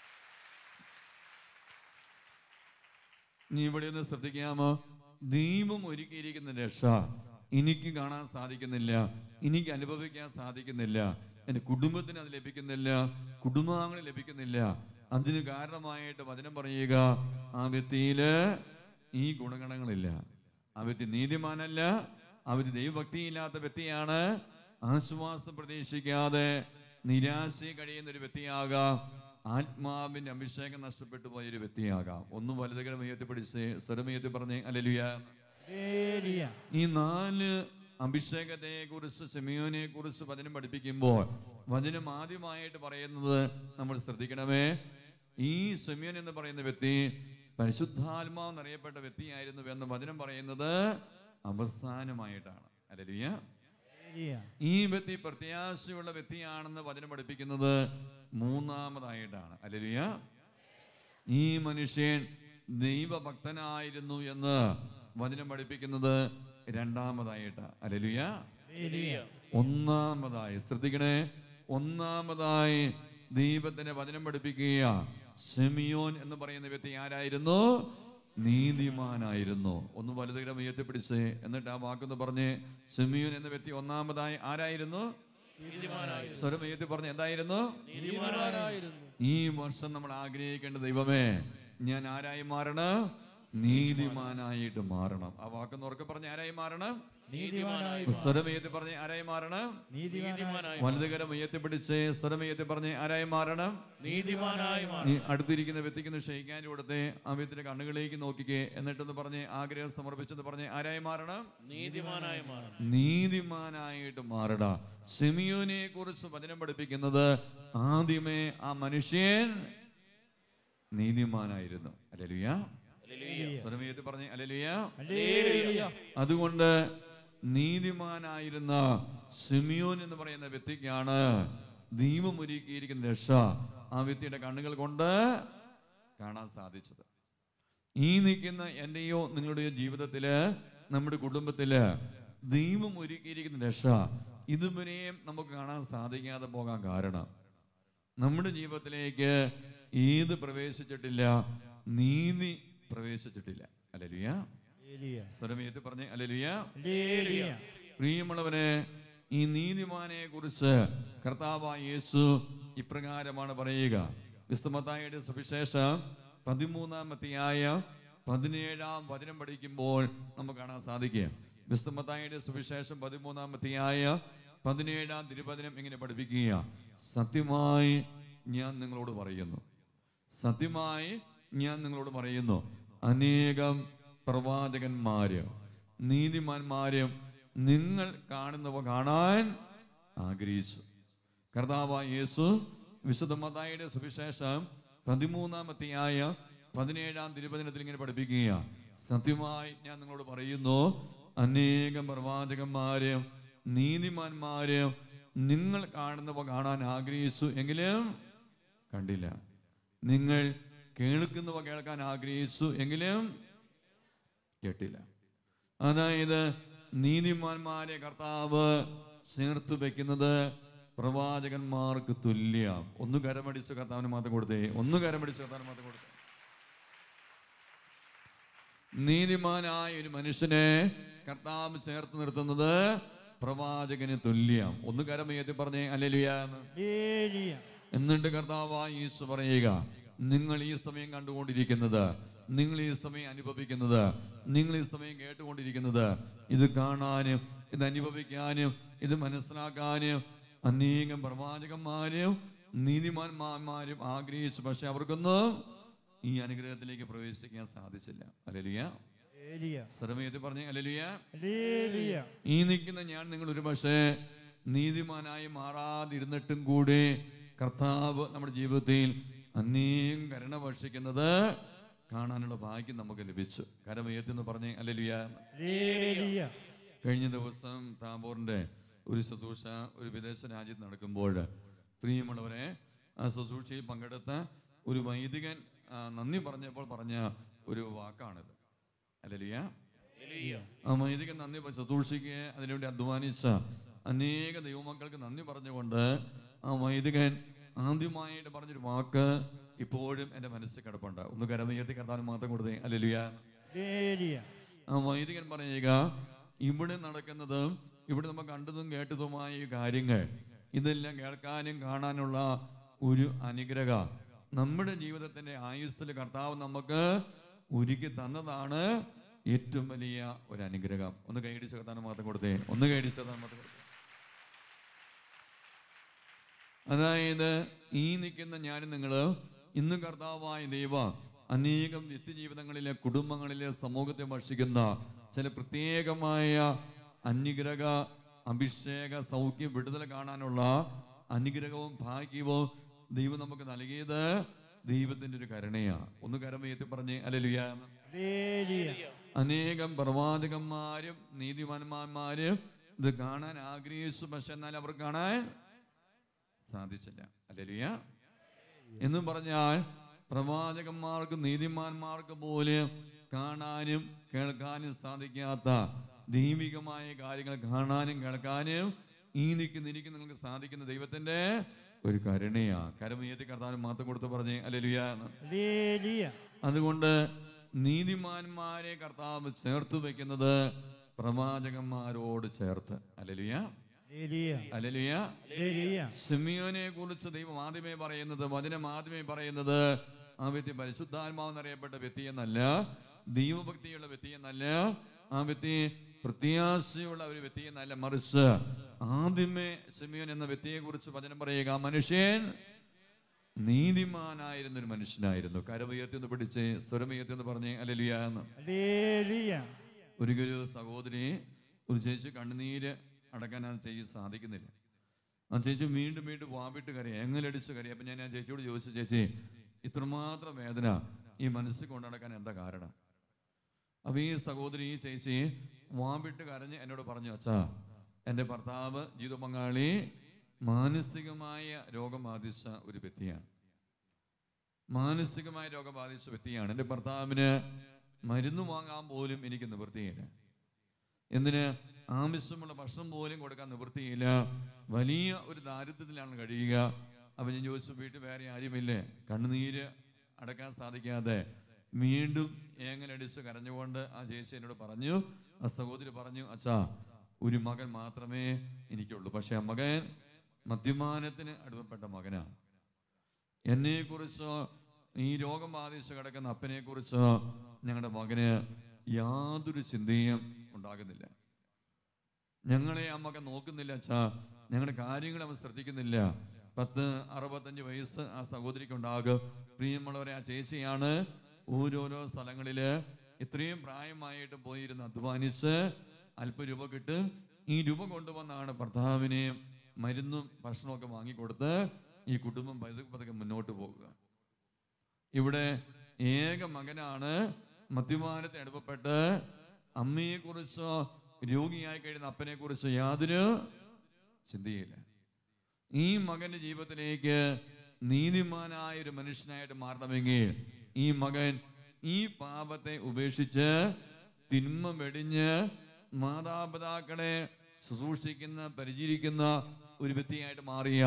നീ ഇവിടെ ഒന്ന് ശ്രദ്ധിക്കാമോ ദൈവം ഒരുക്കിയിരിക്കുന്ന രക്ഷ എനിക്ക് കാണാൻ സാധിക്കുന്നില്ല എനിക്ക് അനുഭവിക്കാൻ സാധിക്കുന്നില്ല എൻ്റെ കുടുംബത്തിന് അത് ലഭിക്കുന്നില്ല കുടുംബാംഗങ്ങൾ ലഭിക്കുന്നില്ല അതിന് കാരണമായിട്ട് വചനം പറയുക ആ വ്യക്തിയില് ഈ ഗുണഗണങ്ങളില്ല ആ വ്യക്തി നീതിമാനല്ല ആ വ്യക്തി ദൈവഭക്തിയില്ലാത്ത വ്യക്തിയാണ് ആശ്വാസം പ്രതീക്ഷിക്കാതെ നിരാശ കഴിയുന്ന ഒരു വ്യക്തിയാകാം ആത്മാവിന്റെ അഭിഷേകം നഷ്ടപ്പെട്ടു പോയ ഒരു വ്യക്തിയാകാം ഒന്ന് വലുതുകരം ഉയർത്തിപ്പിടിച്ച് സ്വരമുയർത്തി പറഞ്ഞ് അലലുയ ഹല്ലേലൂയ ഈ നാല് അഭിഷേകത്തെ കുറിച്ച് സെമിയോനെ കുറിച്ച് വചനം പഠിപ്പിക്കുമ്പോൾ വചനം ആദ്യമായിട്ട് പറയുന്നത് നമ്മൾ ശ്രദ്ധിക്കണമേ ഈ സെമിയോൻ എന്ന് പറയുന്ന വ്യക്തി പരിശുദ്ധാത്മാവ് എന്നറിയപ്പെട്ട വ്യക്തിയായിരുന്നു എന്ന് വചനം പറയുന്നത് അവസാനമായിട്ടാണ് അലലുയ ഹല്ലേലൂയ ഈ വ്യക്തി പ്രത്യാശയുള്ള വ്യക്തിയാണെന്ന് വചനം പഠിപ്പിക്കുന്നത് മൂന്നാമതായിട്ടാണ് അല്ലലിയ ഈ മനുഷ്യൻ ദൈവഭക്തനായിരുന്നു എന്ന് വചനം പഠിപ്പിക്കുന്നത് രണ്ടാമതായിട്ട് അലലുയ ഹല്ലേലൂയ ഒന്നാമതായി ശ്രദ്ധിക്കണേ ഒന്നാമതായി ദൈവത്തിന്റെ വചനം പഠിപ്പിക്കുക സെമിയോൻ എന്ന് പറയുന്ന വ്യക്തി ആരായിരുന്നു നീതിമാനായിരുന്നു ഒന്ന് വലുതുകരം ഉയർത്തിപ്പിടിച്ച് എന്നിട്ട് ആ വാക്കൊന്ന് പറഞ്ഞ് സെമിയോൻ എന്ന വ്യക്തി ഒന്നാമതായി ആരായിരുന്നു സ്വരം ഉയർത്തി പറഞ്ഞ് എന്തായിരുന്നു ഈ വർഷം നമ്മൾ ആഗ്രഹിക്കേണ്ട ദൈവമേ ഞാൻ ആരായി മാറണം നീതിമാനായിട്ട് മാറണം ആ വാക്കൊന്ന് ഉറക്കെ പറഞ്ഞ് ആരായി മാറണം നീതിമാനായി സ്വരം ഉയർത്തി പറഞ്ഞ് ആരായി മാറണം നീതിമാനായി വലതുകരം ഉയർത്തിപ്പിടിച്ച് സ്വരം ഉയർത്തി പറഞ്ഞ് ആരായി മാറണം നീതിമാനായി മാറി നീ അടുത്തിരിക്കുന്ന വ്യക്തിക്ക് ക്ഷയിക്കാൻ കൊടുത്തേ ആ വ്യക്തിയുടെ കണ്ണുകളിലേക്ക് നോക്കിക്കേ എന്നിട്ടൊന്ന് പറഞ്ഞ് ആഗ്രഹം സമർപ്പിച്ചെന്ന് പറഞ്ഞ് ആരായി മാറണം നീതിമാനായി മാറി നീതിമാനായിട്ട് മാറട സെമിയോനെ കുറിച്ച് വചനം പഠിപ്പിക്കുന്നത് ആദ്യമേ ആ മനുഷ്യൻ നീതിമാനായിരുന്നു അലലുയ സ്വരമേത്ത് പറഞ്ഞ് അലലുയ ഹല്ലേലൂയ അതുകൊണ്ട് നീതിമാനായിരുന്ന സിമിയോൻ എന്ന് പറയുന്ന വ്യക്തിക്കാണ് ദൈവം ഒരുക്കിയിരിക്കുന്ന രക്ഷ ആ വ്യക്തിയുടെ കണ്ണുകൾ കൊണ്ട് കാണാൻ സാധിച്ചത് ഈ നിൽക്കുന്ന എൻ്റെയോ നിങ്ങളുടെയോ ജീവിതത്തില് നമ്മുടെ കുടുംബത്തില് ദൈവം ഒരുക്കിയിരിക്കുന്ന രക്ഷ ഇതുവരെയും നമുക്ക് കാണാൻ സാധിക്കാതെ പോകാൻ കാരണം നമ്മുടെ ജീവിതത്തിലേക്ക് ഏത് പ്രവേശിച്ചിട്ടില്ല നീതി പ്രവേശിച്ചിട്ടില്ല അല്ലല്ലിയ ഹല്ലേലൂയ സ്വരമേത്ത് പറഞ്ഞ് അല്ലല്ലിയ ഹല്ലേലൂയ പ്രിയമുള്ളവനെ ഈ നീതിമാനെ കുറിച്ച് കർത്താവായ യേസു ഇപ്രകാരമാണ് പറയുക വിസ്തുമത്തായുടെ സുവിശേഷം പതിമൂന്നാമത്തെയായ പതിനേഴാം വചനം പഠിക്കുമ്പോൾ നമുക്ക് കാണാൻ സാധിക്കുക വിസ്തുമത്തായുടെ സുവിശേഷം പതിമൂന്നാമത്തെയായ പതിനേഴാം തിരുവചനം ഇങ്ങനെ പഠിപ്പിക്കുക സത്യമായി ഞാൻ നിങ്ങളോട് പറയുന്നു സത്യമായി ഞാൻ നിങ്ങളോട് പറയുന്നു അനേകം പ്രവാചകന്മാര് നീതിമാന്മാരും നിങ്ങൾ കാണുന്നവ കാണാൻ ആഗ്രഹിച്ചു കർത്താവായ യേസു വിശുദ്ധ മതായുടെ സുവിശേഷം പതിമൂന്നാമത്തെയായ പതിനേഴാം തിരുവചനത്തിൽ ഇങ്ങനെ പഠിപ്പിക്കുക സത്യമായി ഞാൻ നിങ്ങളോട് പറയുന്നു അനേകം പ്രവാചകന്മാരും നീതിമാന്മാരും നിങ്ങൾ കാണുന്നവ കാണാൻ ആഗ്രഹിച്ചു എങ്കിലും കണ്ടില്ല നിങ്ങൾ കേൾക്കുന്നവ കേൾക്കാൻ ആഗ്രഹിച്ചു എങ്കിലും കേട്ടില്ല അതായത് നീതിമാന്മാരെ കർത്താവ് ചേർത്ത് വെക്കുന്നത് പ്രവാചകന്മാർക്ക് തുല്യം ഒന്ന് കരമടിച്ച് കർത്താവിന് മാത്രം കൊടുത്തേ ഒന്ന് കരമടിച്ച് കർത്താവിന് മാത്രം കൊടുത്തേ നീതിമാനായ ഒരു മനുഷ്യനെ കർത്താവ് ചേർത്ത് നിർത്തുന്നത് പ്രവാചകന് തുല്യം ഒന്ന് കരമയത്തി പറഞ്ഞേ അല്ലെലുയാന്ന് ഹല്ലേലൂയ എന്നിട്ട് കർത്താവായ യേശു പറയുക നിങ്ങൾ ഈ സമയം കണ്ടുകൊണ്ടിരിക്കുന്നത് നിങ്ങൾ ഈ സമയം അനുഭവിക്കുന്നത് നിങ്ങൾ ഈ സമയം കേട്ടുകൊണ്ടിരിക്കുന്നത് ഇത് കാണാനും ഇത് അനുഭവിക്കാനും ഇത് മനസ്സിലാക്കാനും അനേകം പ്രവാചകന്മാരും നീതിമാന്മാരും ആഗ്രഹിച്ചു പക്ഷെ അവർക്കൊന്നും ഈ അനുഗ്രഹത്തിലേക്ക് പ്രവേശിക്കാൻ സാധിച്ചില്ല അല്ലലിയ ഹല്ലേലൂയ ശ്രമയത്തിൽ പറഞ്ഞേ അല്ലലിയ ഹല്ലേലൂയ ഈ നിൽക്കുന്ന ഞാൻ നിങ്ങൾ ഒരു പക്ഷേ നീതിമാനായി മാറാതിരുന്നിട്ടും കൂടി കർത്താവ് നമ്മുടെ ജീവിതത്തിൽ അനേകം കരുണ വർഷിക്കുന്നത് കാണാനുള്ള ഭാഗ്യം നമുക്ക് ലഭിച്ചു കരമയത്തി എന്ന് പറഞ്ഞേ അല്ലലിയ ഹല്ലേലൂയ കഴിഞ്ഞ ദിവസം താബോറിന്റെ ഒരു ശുശ്രൂഷ ഒരു വിദേശ രാജ്യത്ത് നടക്കുമ്പോൾ പ്രിയമുള്ളവരെ ആ ശുശ്രൂഷയിൽ പങ്കെടുത്ത ഒരു വൈദികൻ ആ, നന്ദി പറഞ്ഞപ്പോൾ പറഞ്ഞ ഒരു വാക്കാണിത് അല്ലലിയ ഹല്ലേലൂയ ആ വൈദികൻ നന്ദി പ- ശുശ്രൂഷയ്ക്ക് അതിനുവേണ്ടി അധ്വാനിച്ച അനേക ദൈവമക്കൾക്ക് നന്ദി പറഞ്ഞുകൊണ്ട് ആ വൈദികൻ ആദ്യമായിട്ട് പറഞ്ഞൊരു വാക്ക് ഇപ്പോഴും എൻ്റെ മനസ്സിൽ കിടപ്പുണ്ട് ഒന്ന് കരമയത്തി കർത്താൻ മാത്രം കൊടുത്തേ അല്ലലിയ ഹല്ലേലൂയ ആ വൈദികൻ പറയുക ഇവിടെ നടക്കുന്നതും ഇവിടെ നമ്മൾ കണ്ടതും കേട്ടതുമായ ഈ കാര്യങ്ങൾ ഇതെല്ലാം കേൾക്കാനും കാണാനുള്ള ഒരു അനുഗ്രഹ നമ്മുടെ ജീവിതത്തിന്റെ ആയുസ്സിൽ കർത്താവ് നമുക്ക് ഒരുക്കി തന്നതാണ് ഏറ്റവും വലിയ ഒരു അനുഗ്രഹം ഒന്ന് കൈയടിച്ച് കർത്താൻ മാത്രം കൊടുത്തേ ഒന്ന് കൈയടിച്ച് കർത്താൻ മാത്രം കൊടുത്തേ അതായത് ഈ നിൽക്കുന്ന ഞാനും നിങ്ങൾ ഇന്ന് കർത്താവായ ദൈവ അനേകം വ്യക്തിജീവിതങ്ങളിലെ കുടുംബങ്ങളിലെ സമൂഹത്തെ ഭക്ഷിക്കുന്ന ചില പ്രത്യേകമായ അനുഗ്രഹ അഭിഷേക സൗഖ്യം വിടുതൽ കാണാനുള്ള അനുഗ്രഹവും ഭാഗ്യവും ദൈവം നമുക്ക് നൽകിയത് ദൈവത്തിന്റെ ഒരു കരുണയാ ഒന്ന് കരമയത്തി പറഞ്ഞ് അലലുയ ഹല്ലേലൂയ അനേകം പ്രവാചകന്മാരും നീതിമാന്മാന്മാരും ഇത് കാണാൻ ആഗ്രഹിച്ചു പക്ഷെ എന്നാൽ അവർ കാണാൻ സാധിച്ചില്ല അല്ലേലിയ എന്നും പറഞ്ഞാൽ പ്രവാചകന്മാർക്ക് നീതിമാന്മാർക്ക് പോലും കാണാനും കേൾക്കാനും സാധിക്കാത്ത ദൈവികമായ കാര്യങ്ങൾ കാണാനും കേൾക്കാനും ഈ നിൽക്കുന്ന എനിക്ക് നിങ്ങൾക്ക് സാധിക്കുന്ന ദൈവത്തിന്റെ ഒരു കരുണയാ കരമയത്തി കർത്താവിന് മാത്രം കൊടുത്ത് പറഞ്ഞേ അല്ലെലുയ ഹല്ലേലൂയ അതുകൊണ്ട് നീതിമാന്മാരെ കർത്താവ് ചേർത്ത് വെക്കുന്നത് പ്രവാചകന്മാരോട് ചേർത്ത് അല്ലെലുയ ഹല്ലേലൂയ അല്ലെലുയ ഹല്ലേലൂയ സിമിയോനെ കുറിച്ച് ദൈവം ആദ്യമേ പറയുന്നത് വചനം ആദ്യമേ പറയുന്നത് ആ വ്യക്തി പരിശുദ്ധാത്മാവെന്നറിയപ്പെട്ട വ്യക്തി എന്നല്ല ദൈവഭക്തിയുള്ള വ്യക്തി എന്നല്ല ആ വ്യക്തി പ്രത്യാശയുള്ള ഒരു വ്യക്തി എന്നല്ല മറിച്ച് ആദ്യമേ സിമിയോൻ എന്ന വ്യക്തിയെ കുറിച്ച് വചനം പറയുക ആ മനുഷ്യൻ നീതിമാനായിരുന്ന ഒരു മനുഷ്യനായിരുന്നു കരവുയർത്തി എന്ന് പിടിച്ച് സ്വരമുയർത്തി എന്ന് പറഞ്ഞ് അലലിയ എന്ന് ഹല്ലേലൂയ ഒരിക്കലും സഹോദരി ഒരു ചേച്ചി കണ്ണുനീര് അടക്കാൻ ആ ചേച്ചി സാധിക്കുന്നില്ല ആ ചേച്ചി വീണ്ടും വീണ്ടും വാവിട്ട് കരയാ എങ്ങലടിച്ച് കരയാ അപ്പൊ ഞാൻ ആ ചേച്ചിയോട് ചോദിച്ചു ചേച്ചി ഇത്രമാത്രം വേദന ഈ മനസ്സിൽ കൊണ്ടു നടക്കാൻ എന്താ കാരണം അപ്പൊ ഈ സഹോദരി ഈ ചേച്ചി വാവിട്ട് കരഞ്ഞ് എന്നോട് പറഞ്ഞു അച്ഛാ എൻ്റെ ഭർത്താവ് ജീവിത പങ്കാളി മാനസികമായ രോഗം ബാധിച്ച ഒരു വ്യക്തിയാണ് മാനസികമായ രോഗം ബാധിച്ച വ്യക്തിയാണ് എൻ്റെ ഭർത്താവിന് മരുന്ന് വാങ്ങാൻ പോലും എനിക്ക് നിവൃത്തിയില്ല എന്തിന് ആവശ്യമുള്ള ഭക്ഷണം പോലും കൊടുക്കാൻ നിവൃത്തിയില്ല വലിയ ഒരു ദാരിദ്ര്യത്തിലാണ് കഴിയുക അപ്പൊ ഞാൻ ചോദിച്ചു വീട്ടിൽ വേറെ ആരുമില്ലേ കണ്ണുനീര് അടക്കാൻ സാധിക്കാതെ വീണ്ടും ഏങ്ങലടിച്ച് കരഞ്ഞുകൊണ്ട് ആ ചേച്ചി എന്നോട് പറഞ്ഞു ആ സഹോദരി പറഞ്ഞു അച്ഛാ ഒരു മകൻ മാത്രമേ എനിക്കുള്ളൂ പക്ഷെ ആ മകൻ മദ്യപാനത്തിന് അടുപ്പപ്പെട്ട മകനാണ് എന്നെ കുറിച്ചോ ഈ രോഗം ബാധിച്ച് കിടക്കുന്ന അപ്പനെ കുറിച്ചോ ഞങ്ങളുടെ മകന് യാതൊരു ചിന്തയും ഉണ്ടാകുന്നില്ല ഞങ്ങളെ ആ മകൻ നോക്കുന്നില്ല അച്ഛാ ഞങ്ങളുടെ കാര്യങ്ങൾ അവൻ ശ്രദ്ധിക്കുന്നില്ല പത്ത് അറുപത്തഞ്ച് വയസ്സ് ആ സഹോദരിക്ക് ഉണ്ടാകും പ്രിയമുള്ളവരെ ആ ചേച്ചിയാണ് ഓരോരോ സ്ഥലങ്ങളില് ഇത്രയും പ്രായമായിട്ട് പോയിരുന്ന് അധ്വാനിച്ച് അല്പ രൂപ കിട്ടും ഈ രൂപ കൊണ്ടുവന്നാണ് ഭർത്താവിനെ മരുന്നും ഭക്ഷണമൊക്കെ വാങ്ങിക്കൊടുത്ത് ഈ കുടുംബം പതുക്കെ പതുക്കെ മുന്നോട്ട് പോകുക ഇവിടെ ഏക മകനാണ് മദ്യപാനത്തിന് അടുപ്പപ്പെട്ട് അമ്മയെ കുറിച്ചോ രോഗിയായി കഴിയുന്ന അപ്പനെ കുറിച്ചോ യാതൊരു ചിന്തയില്ല ഈ മകന്റെ ജീവിതത്തിലേക്ക് നീതിമാനായ ഒരു മനുഷ്യനായിട്ട് മാറണമെങ്കിൽ ഈ മകൻ ഈ പാപത്തെ ഉപേക്ഷിച്ച് തിന്മ വെടിഞ്ഞ് മാതാപിതാക്കളെ ശുശ്രൂഷിക്കുന്ന പരിചരിക്കുന്ന ഒരു വ്യക്തിയായിട്ട് മാറിയ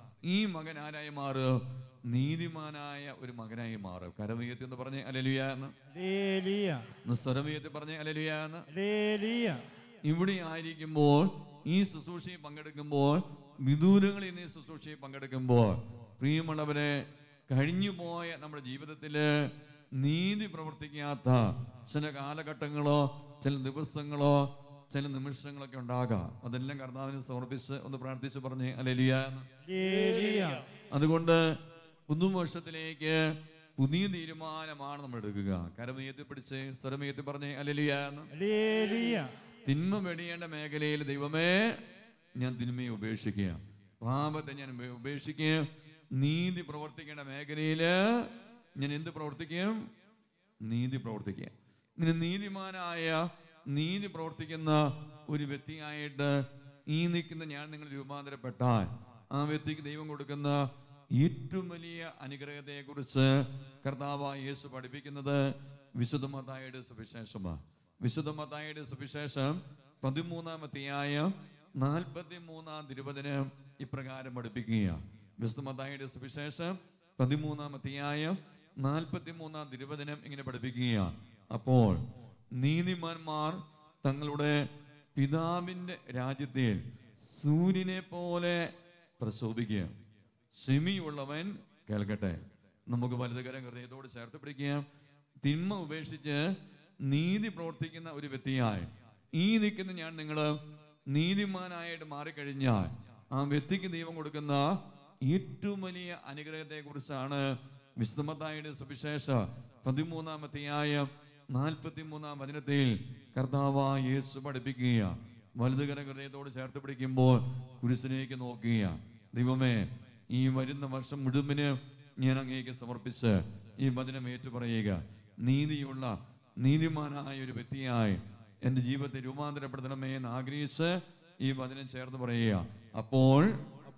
ഈ മകൻ ആരായി മാറും നീതിമാനായ ഒരു മകനായി മാറും കരമീയത്തി എന്ന് പറഞ്ഞ് അലലുയ എന്ന് ഹല്ലേലൂയ ഒന്ന് സ്വരമീയത്തി പറഞ്ഞ് അലലുയ എന്ന് ഹല്ലേലൂയ ഇവിടെ ആയിരിക്കുമ്പോൾ ഈ ശുശ്രൂഷയിൽ പങ്കെടുക്കുമ്പോൾ വിദൂരങ്ങളിൽ നിന്ന് ഈ ശുശ്രൂഷയിൽ പങ്കെടുക്കുമ്പോൾ പ്രിയമുള്ളവരെ കഴിഞ്ഞു പോയ നമ്മുടെ ജീവിതത്തില് നീതി പ്രവർത്തിക്കാത്ത ചില കാലഘട്ടങ്ങളോ ചില ദിവസങ്ങളോ ചില നിമിഷങ്ങളൊക്കെ ഉണ്ടാകാം അതെല്ലാം കർത്താവിന് സമർപ്പിച്ച് ഒന്ന് പ്രാർത്ഥിച്ച് പറഞ്ഞ് അലലിയ ഹല്ലേലൂയ അതുകൊണ്ട് പുതുവർഷത്തിലേക്ക് പുതിയ തീരുമാനമാണ് നമ്മൾ എടുക്കുക കരമയത്തി പിടിച്ച് സ്വരമയത്തി പറഞ്ഞ് അലലിയ എന്ന് ഹല്ലേലൂയ തിന്മ വെടിയേണ്ട മേഖലയിൽ ദൈവമേ ഞാൻ തിന്മയെ ഉപേക്ഷിക്കുക പാപത്തെ ഞാൻ ഉപേ- ഉപേക്ഷിക്കുക നീതി പ്രവർത്തിക്കേണ്ട മേഖലയില് ഞാൻ എന്ത് പ്രവർത്തിക്കും നീതി പ്രവർത്തിക്കുക ഇങ്ങനെ നീതിമാനായ നീതി പ്രവർത്തിക്കുന്ന ഒരു വ്യക്തിയായിട്ട് ഈ നിൽക്കുന്ന ഞാൻ നിങ്ങൾ രൂപാന്തരപ്പെട്ടാൽ ആ വ്യക്തിക്ക് ദൈവം കൊടുക്കുന്ന ഏറ്റവും വലിയ അനുഗ്രഹത്തെ കുറിച്ച് കർത്താവ് യേശു പഠിപ്പിക്കുന്നത് വിശുദ്ധ മത്തായിയുടെ സുവിശേഷമാണ് വിശുദ്ധ മത്തായിയുടെ സുവിശേഷം പതിമൂന്നാം അധ്യായം നാൽപ്പത്തി മൂന്നാം തിരുവചന ഇപ്രകാരം പഠിപ്പിക്കുകയാണ് വിശുദ്ധ മത്തായിയുടെ സുവിശേഷം പതിമൂന്നാം അധ്യായം നാൽപ്പത്തി മൂന്നാം തിരുവചനം ഇങ്ങനെ പഠിപ്പിക്കുകയാണ് അപ്പോൾ നീതിമാന്മാർ തങ്ങളുടെ പിതാവിന്റെ രാജ്യത്തിൽ സൂര്യനെ പോലെ പ്രശോഭിക്കുക ക്ഷമിയുള്ളവൻ കേൾക്കട്ടെ നമുക്ക് വലുതുകരം ഹൃദയത്തോട് ചേർത്ത് പിടിക്കുക തിന്മ ഉപേക്ഷിച്ച് നീതി പ്രവർത്തിക്കുന്ന ഒരു വ്യക്തിയായി ഈ നിൽക്കുന്ന ഞാൻ നിങ്ങൾ നീതിമാനായിട്ട് മാറിക്കഴിഞ്ഞാൽ ആ വ്യക്തിക്ക് ദൈവം കൊടുക്കുന്ന ഏറ്റവും വലിയ അനുഗ്രഹത്തെ കുറിച്ചാണ് വിശുദ്ധമത്തായുടെ സുവിശേഷ പതിമൂന്നാമത്തെയായ നാൽപ്പത്തി മൂന്നാം വചനത്തിൽ കർത്താവായ യേശു പഠിപ്പിക്കുക വലുതുകര ഹൃദയത്തോട് ചേർത്ത് പിടിക്കുമ്പോൾ കുരിശിലേക്ക് നോക്കുക ദൈവമേ ഈ വരുന്ന വർഷം മുഴുവന് ഞാൻ അങ്ങേക്ക് സമർപ്പിച്ച് ഈ വചനം ഏറ്റു പറയുക നീതിയുള്ള നീതിമാനായ ഒരു വ്യക്തിയായി എൻ്റെ ജീവിതത്തെ രൂപാന്തരപ്പെടുത്തണമേ എന്ന് ആഗ്രഹിച്ച് ഈ വചനം ചേർന്ന് പറയുക അപ്പോൾ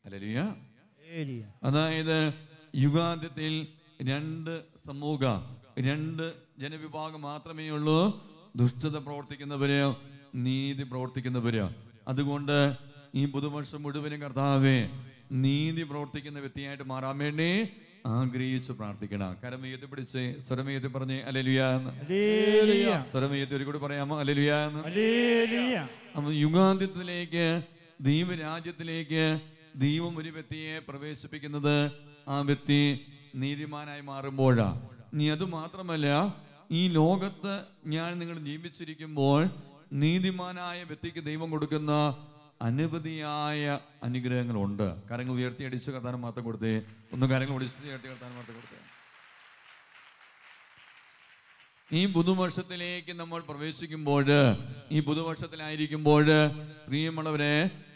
അലലിയ ഏലിയ അതായത് യുഗാന്ത്യത്തിൽ രണ്ട് സമൂഹ രണ്ട് ജനവിഭാഗം മാത്രമേ ഉള്ളൂ ദുഷ്ടത പ്രവർത്തിക്കുന്നവര് നീതി പ്രവർത്തിക്കുന്നവര് അതുകൊണ്ട് ഈ പുതുവർഷം മുഴുവനും കർത്താവെ നീതി പ്രവർത്തിക്കുന്ന വ്യക്തിയായിട്ട് മാറാൻ വേണ്ടി ആഗ്രഹിച്ച് പ്രാർത്ഥിക്കണം കരമയത്തി പിടിച്ച് സ്വരമയത്തി പറഞ്ഞ് അലലുയ ഹല്ലേലൂയ സ്വരമയത്തി ഒരു കൂടി പറയാമോ അലലുയ ഹല്ലേലൂയ അപ്പൊ യുഗാന്ത്യത്തിലേക്ക് ദൈവരാജ്യത്തിലേക്ക് ദൈവം ഒരു വ്യക്തിയെ പ്രവേശിപ്പിക്കുന്നത് ആ വ്യക്തി നീതിമാനായി മാറുമ്പോഴാ നീ അത് മാത്രമല്ല ഈ ലോകത്ത് ഞാൻ നിങ്ങൾ ജീവിച്ചിരിക്കുമ്പോൾ നീതിമാനായ വ്യക്തിക്ക് ദൈവം കൊടുക്കുന്ന അനവധിയായ അനുഗ്രഹങ്ങളുണ്ട് കരങ്ങൾ ഉയർത്തി അടിച്ച് കർത്താനം മാത്രം കൊടുത്തേ ഒന്ന് കരങ്ങൾ ഒടിച്ച് ഉയർത്തി കർത്താനം മാത്രം കൊടുത്തേ ഈ പുതുവർഷത്തിലേക്ക് നമ്മൾ പ്രവേശിക്കുമ്പോൾ ഈ പുതുവർഷത്തിലായിരിക്കുമ്പോൾ പ്രിയമുള്ളവരെ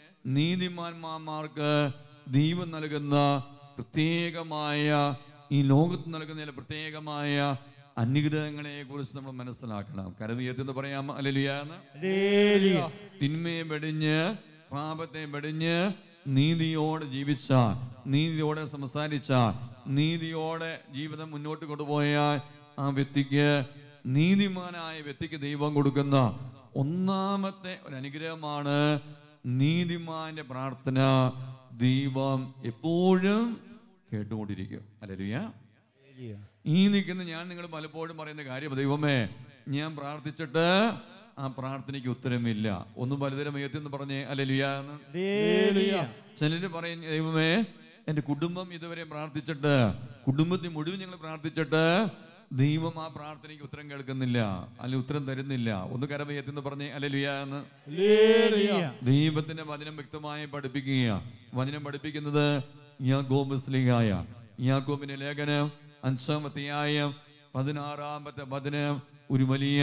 നീതിമാന്മാർക്ക് ദൈവം നൽകുന്ന പ്രത്യേകമായ ഈ ലോകത്ത് നൽകുന്ന ചില പ്രത്യേകമായ അനുഗ്രഹങ്ങളെ കുറിച്ച് നമ്മൾ മനസ്സിലാക്കണം കരവീയത്തെന്ന് പറയാം അല്ലലിയാന്ന് ഹല്ലേലൂയ തിന്മയെ വെടിഞ്ഞ് പാപത്തെ വെടിഞ്ഞ് നീതിയോടെ ജീവിച്ച നീതിയോടെ സംസാരിച്ച നീതിയോടെ ജീവിതം മുന്നോട്ട് കൊണ്ടുപോയ ആ വ്യക്തിക്ക് നീതിമാനായ വ്യക്തിക്ക് ദൈവം കൊടുക്കുന്ന ഒന്നാമത്തെ ഒരു അനുഗ്രഹമാണ് നീതിമാന്റെ പ്രാർത്ഥന ദൈവം എപ്പോഴും കേട്ടുകൊണ്ടിരിക്കും അല്ലല്ലുയ്യ ഏലിയ ഈ നിൽക്കുന്ന ഞാൻ നിങ്ങൾ പലപ്പോഴും പറയുന്ന കാര്യം ദൈവമേ ഞാൻ പ്രാർത്ഥിച്ചിട്ട് ആ പ്രാർത്ഥനയ്ക്ക് ഉത്തരമില്ല ഒന്ന് പലതരം എന്ന് പറഞ്ഞേ അല്ലെ ഹല്ലേലൂയ ചിലര് പറയും ദൈവമേ എൻ്റെ കുടുംബം ഇതുവരെ പ്രാർത്ഥിച്ചിട്ട് കുടുംബത്തിൽ മുഴുവൻ ഞങ്ങൾ പ്രാർത്ഥിച്ചിട്ട് ദൈവം ആ പ്രാർത്ഥനയ്ക്ക് ഉത്തരം കേൾക്കുന്നില്ല അല്ലെങ്കിൽ ഉത്തരം തരുന്നില്ല ഒന്ന് കരമയത്തെന്ന് പറഞ്ഞേ അല്ലെ എന്ന് ഹല്ലേലൂയ ദൈവത്തിന്റെ വചനം വ്യക്തമായി പഠിപ്പിക്കുക വചനം പഠിപ്പിക്കുന്നത് യാക്കോബ് സ്ലിഹായ യാക്കോബിന്റെ ലേഖനം അഞ്ചാമത്തെയായ പതിനാറാമത്തെ വചനം ഒരു വലിയ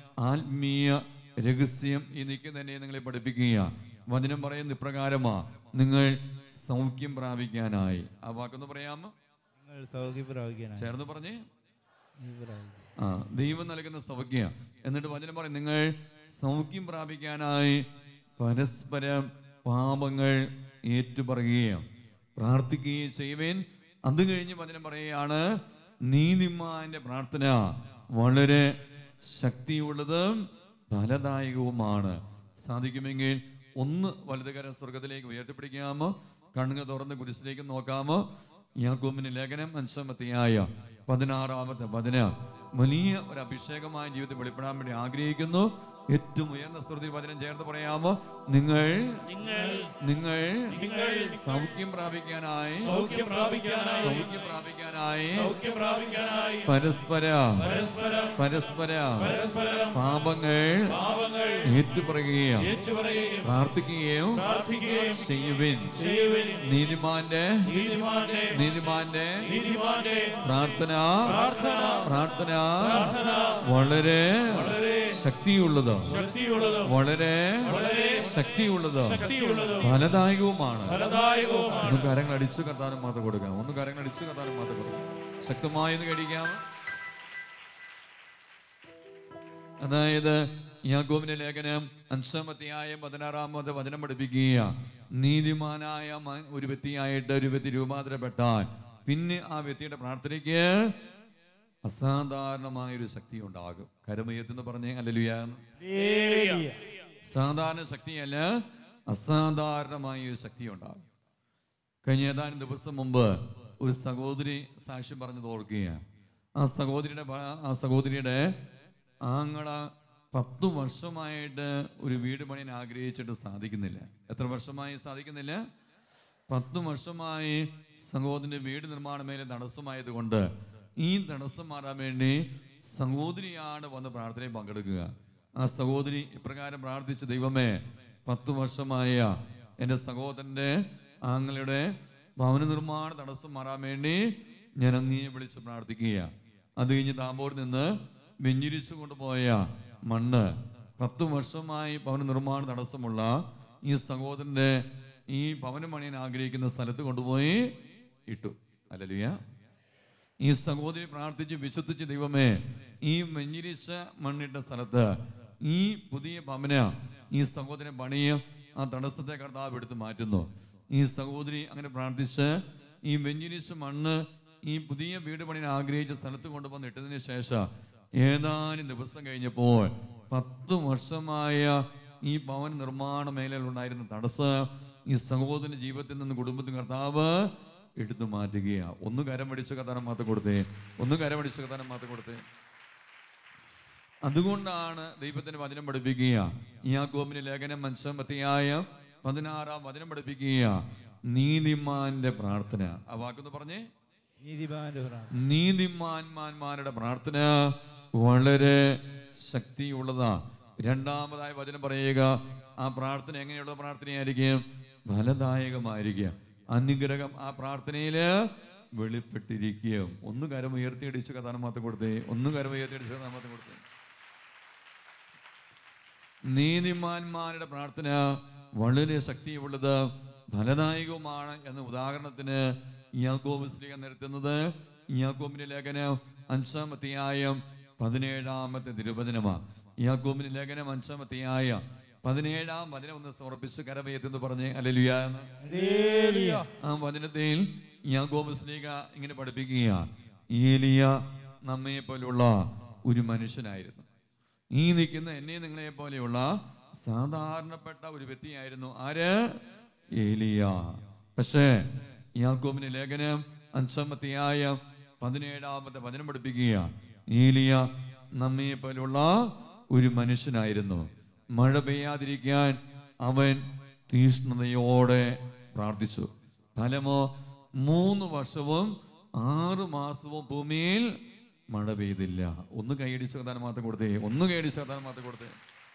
ആത്മീയ രഹസ്യം ഈ നിൽക്കുന്നതന്നെ നിങ്ങളെ പഠിപ്പിക്കുക വചനം പറയുന്ന ഇപ്രകാരമാ നിങ്ങൾ സൗഖ്യം പ്രാപിക്കാനായി ആ വാക്കൊന്ന് പറയാമോ നിങ്ങൾ സൗഖ്യം പ്രാപിക്കാനായി ചേർന്ന് പറഞ്ഞേ സൗഖ്യം പ്രാപിക്കാൻ. ആ ദൈവം നൽകുന്ന സൗഖ്യം എന്നിട്ട് വചനം പറയും നിങ്ങൾ സൗഖ്യം പ്രാപിക്കാനായി പരസ്പരം പാപങ്ങൾ ഏറ്റുപറയുകയും പ്രാർത്ഥിക്കുകയും ചെയ്യുവേൻ അത് കഴിഞ്ഞ് വചനം പറയുകയാണ് നീതിമാന്റെ പ്രാർത്ഥന വളരെ ശക്തിയുള്ളതും ഫലദായകവുമാണ് സാധിക്കുമെങ്കിൽ ഒന്ന് വലതുകരം സ്വർഗത്തിലേക്ക് ഉയർത്തിപ്പിടിക്കാമോ കണ്ണുകൾ തുറന്ന് കുരിശിലേക്ക് നോക്കാമോ യാക്കോബിന്റെ ലേഖനം അഞ്ചാമത്തെയായ പതിനാറാമത്തെ പതിന വലിയ ഒരു അഭിഷേകമായ ജീവിതം വെളിപ്പെടാൻ വേണ്ടി ആഗ്രഹിക്കുന്നു ഏറ്റവും ഉയർന്ന സ്തുതി വചനം ചേർത്ത് പറയാമോ നിങ്ങൾ നിങ്ങൾ നിങ്ങൾ നിങ്ങൾ സൗഖ്യം പ്രാപിക്കാനായി സൗഖ്യം പ്രാപിക്കാനായി സൗഖ്യം പ്രാപിക്കാനായി സൗഖ്യം പ്രാപിക്കാനായി പരസ്പര പരസ്പരം പരസ്പര പരസ്പരം പാപങ്ങൾ പാപങ്ങൾ ഏറ്റുപറയുകയും ഏറ്റുപറയുകയും പ്രാർത്ഥിക്കുകയും പ്രാർത്ഥിക്കുകയും ചെയ്യുവിൻ ചെയ്യുവിൻ നീതിമാന്റെ നീതിമാന്റെ നീതിമാന്റെ നീതിമാന്റെ പ്രാർത്ഥന പ്രാർത്ഥന പ്രാർത്ഥന പ്രാർത്ഥന വളരെ വളരെ ശക്തിയുള്ളത് ശക്തിയുള്ളതും വളരെ വളരെ ശക്തിയുള്ളത് ശക്തിയുള്ളതും ഫലദായകവുമാണ് ഫലദായകവുമാണ് ഒന്ന് കരങ്ങൾ അടിച്ചു കത്താനും മാത്രം കൊടുക്കാം ഒന്ന് കരങ്ങൾ അടിച്ചു കത്താനും മാത്രം കൊടുക്കാം ശക്തമായെന്ന് കഴിക്കാം അതായത് യാക്കോബിന്റെ ലേഖനം അഞ്ചാമത്തെയായ പതിനാറാമത് വചനം പഠിപ്പിക്കുക നീതിമാനായ മ- ഒരു വ്യക്തിയായിട്ട് ഒരു വ്യക്തി രൂപാന്തരപ്പെട്ടാൽ പിന്നെ ആ വ്യക്തിയുടെ പ്രാർത്ഥനയ്ക്ക് അസാധാരണമായ ഒരു ശക്തി ഉണ്ടാകും കരമയത്തെന്ന് പറഞ്ഞേ അല്ലലുയാ ഹല്ലേലൂയ സാധാരണ ശക്തിയല്ല അസാധാരണമായ ഒരു ശക്തി ഉണ്ടാകും കഴിഞ്ഞ ഏതാനും ദിവസം മുമ്പ് ഒരു സഹോദരി സാക്ഷ്യം പറഞ്ഞത് ഓർക്കുകയാണ് ആ സഹോദരിയുടെ ഭ- ആ സഹോദരിയുടെ ആങ്ങള പത്തു വർഷമായിട്ട് ഒരു വീട് പണിയാൻ ആഗ്രഹിച്ചിട്ട് സാധിക്കുന്നില്ല എത്ര വർഷമായി സാധിക്കുന്നില്ല പത്തു വർഷമായി സഹോദരന്റെ വീട് നിർമ്മാണ മേലെ തടസ്സമായത് കൊണ്ട് ഈ തടസ്സം മാറാൻ വേണ്ടി സഹോദരിയാണ് വന്ന് പ്രാർത്ഥനയിൽ പങ്കെടുക്കുക ആ സഹോദരി ഇപ്രകാരം പ്രാർത്ഥിച്ച ദൈവമേ പത്തു വർഷമായ എൻ്റെ സഹോദരന്റെ ആങ്ങളുടെ ഭവന നിർമ്മാണ തടസ്സം മാറാൻ വേണ്ടി ഞാൻ അങ്ങയെ വിളിച്ച് പ്രാർത്ഥിക്കുക അത് കഴിഞ്ഞ് താമ്പോട് നിന്ന് വെഞ്ചിരിച്ചു കൊണ്ടുപോയ മണ്ണ് പത്ത് വർഷമായി ഭവന നിർമ്മാണ തടസ്സമുള്ള ഈ സഹോദരന്റെ ഈ ഭവനം പണിയാൻ ആഗ്രഹിക്കുന്ന സ്ഥലത്ത് കൊണ്ടുപോയി ഇട്ടു അല്ലല്ലുയ ഈ സഹോദരി പ്രാർത്ഥിച്ച് വിശ്വസിച്ച് ദൈവമേ ഈ വെഞ്ചിരിച്ച മണ്ണിട്ട സ്ഥലത്ത് ഈ പുതിയ ഭവന ഈ സഹോദരൻ പണിയും ആ തടസ്സത്തെ കർത്താവ് എടുത്ത് മാറ്റുന്നു ഈ സഹോദരി അങ്ങനെ പ്രാർത്ഥിച്ച് ഈ വെഞ്ചിനിസ് മണ്ണ് ഈ പുതിയ വീട് പണിയാൻ ആഗ്രഹിച്ച സ്ഥലത്ത് കൊണ്ടുവന്ന് ഇട്ടതിന് ശേഷം ഏതാനും ദിവസം കഴിഞ്ഞപ്പോൾ പത്ത് വർഷമായ ഈ ഭവൻ നിർമ്മാണ മേഖലയിൽ ഉണ്ടായിരുന്ന തടസ്സം ഈ സഹോദരന്റെ ജീവിതത്തിൽ നിന്ന് കുടുംബത്തിൽ കർത്താവ് എടുത്തു മാറ്റുകയാ ഒന്ന് കരം പിടിച്ച് കഥാനം മാത്ത കൊടുത്തേ ഒന്ന് കരം പിടിച്ച് കഥാനം മാത്ത കൊടുത്തേ അതുകൊണ്ടാണ് ദൈവത്തിന്റെ വചനം പഠിപ്പിക്കുക യാക്കോബിന്റെ ലേഖനം മത്സ്യമ്പത്തിയായ പതിനാറാം വചനം പഠിപ്പിക്കുക നീതിമാന്റെ പ്രാർത്ഥന ആ വാക്കൊന്ന് പറഞ്ഞേ നീതിമാന്റെ പ്രാർത്ഥന നീതിമാന്മാന്മാരുടെ പ്രാർത്ഥന വളരെ ശക്തിയുള്ളതാ രണ്ടാമതായ വചനം പറയുക ആ പ്രാർത്ഥന എങ്ങനെയുള്ള പ്രാർത്ഥനയായിരിക്കും ഫലദായകമായിരിക്കും അനുഗ്രഹം ആ പ്രാർത്ഥനയില് വെളിപ്പെട്ടിരിക്കും ഒന്ന് കരം ഉയർത്തിയടിച്ച് കഥാനമാത്ത കൊടുത്തേ ഒന്ന് കരം ഉയർത്തിയടിച്ച് കഥാനമാത്ത കൊടുത്തേ നീതിമാന്മാരുടെ പ്രാർത്ഥന വളരെ ശക്തിയുള്ളത് ഫലദായകവുമാണ് എന്ന ഉദാഹരണത്തിന് യാക്കോബ് സ്ത്രീക നിരത്തുന്നത് യാക്കോബിന്റെ ലേഖനം അഞ്ചാമത്തെയായം പതിനേഴാമത്തെ തിരുവചനമാണ് യാക്കോബിന്റെ ലേഖനം അഞ്ചാമത്തെയായ പതിനേഴാം വചനം ഒന്ന് സമർപ്പിച്ച് കരമയത്തെന്ന് പറഞ്ഞ് അലലുയ എന്ന് ഹല്ലേലൂയ. ആ വചനത്തിൽ യാക്കോബ് സ്ലീഗ ഇങ്ങനെ പഠിപ്പിക്കുക ഏലിയ നമ്മെ പോലുള്ള ഒരു മനുഷ്യനായിരുന്നു ഈ നിൽക്കുന്ന എന്നെ നിങ്ങളെ പോലെയുള്ള സാധാരണപ്പെട്ട ഒരു വ്യക്തിയായിരുന്നു ആര് ഏലിയ പക്ഷേ യാക്കോബിന്റെ ലേഖനം അഞ്ചാമത്തെയായ പതിനേഴാമത്തെ വചനം പഠിപ്പിക്കുക ഏലിയ നമ്മെ പോലുള്ള ഒരു മനുഷ്യനായിരുന്നു മഴ പെയ്യാതിരിക്കാൻ അവൻ തീഷ്ണതയോടെ പ്രാർത്ഥിച്ചു ഫലമോ മൂന്ന് വർഷവും ആറ് മാസവും ഭൂമിയിൽ മഴ പെയ്തില്ല ഒന്ന് കൈയടിച്ച് കഥാനം മാത്രം കൊടുത്തേ ഒന്ന് കൈയടിച്ച് കഥാനം മാത്രം കൊടുത്തേ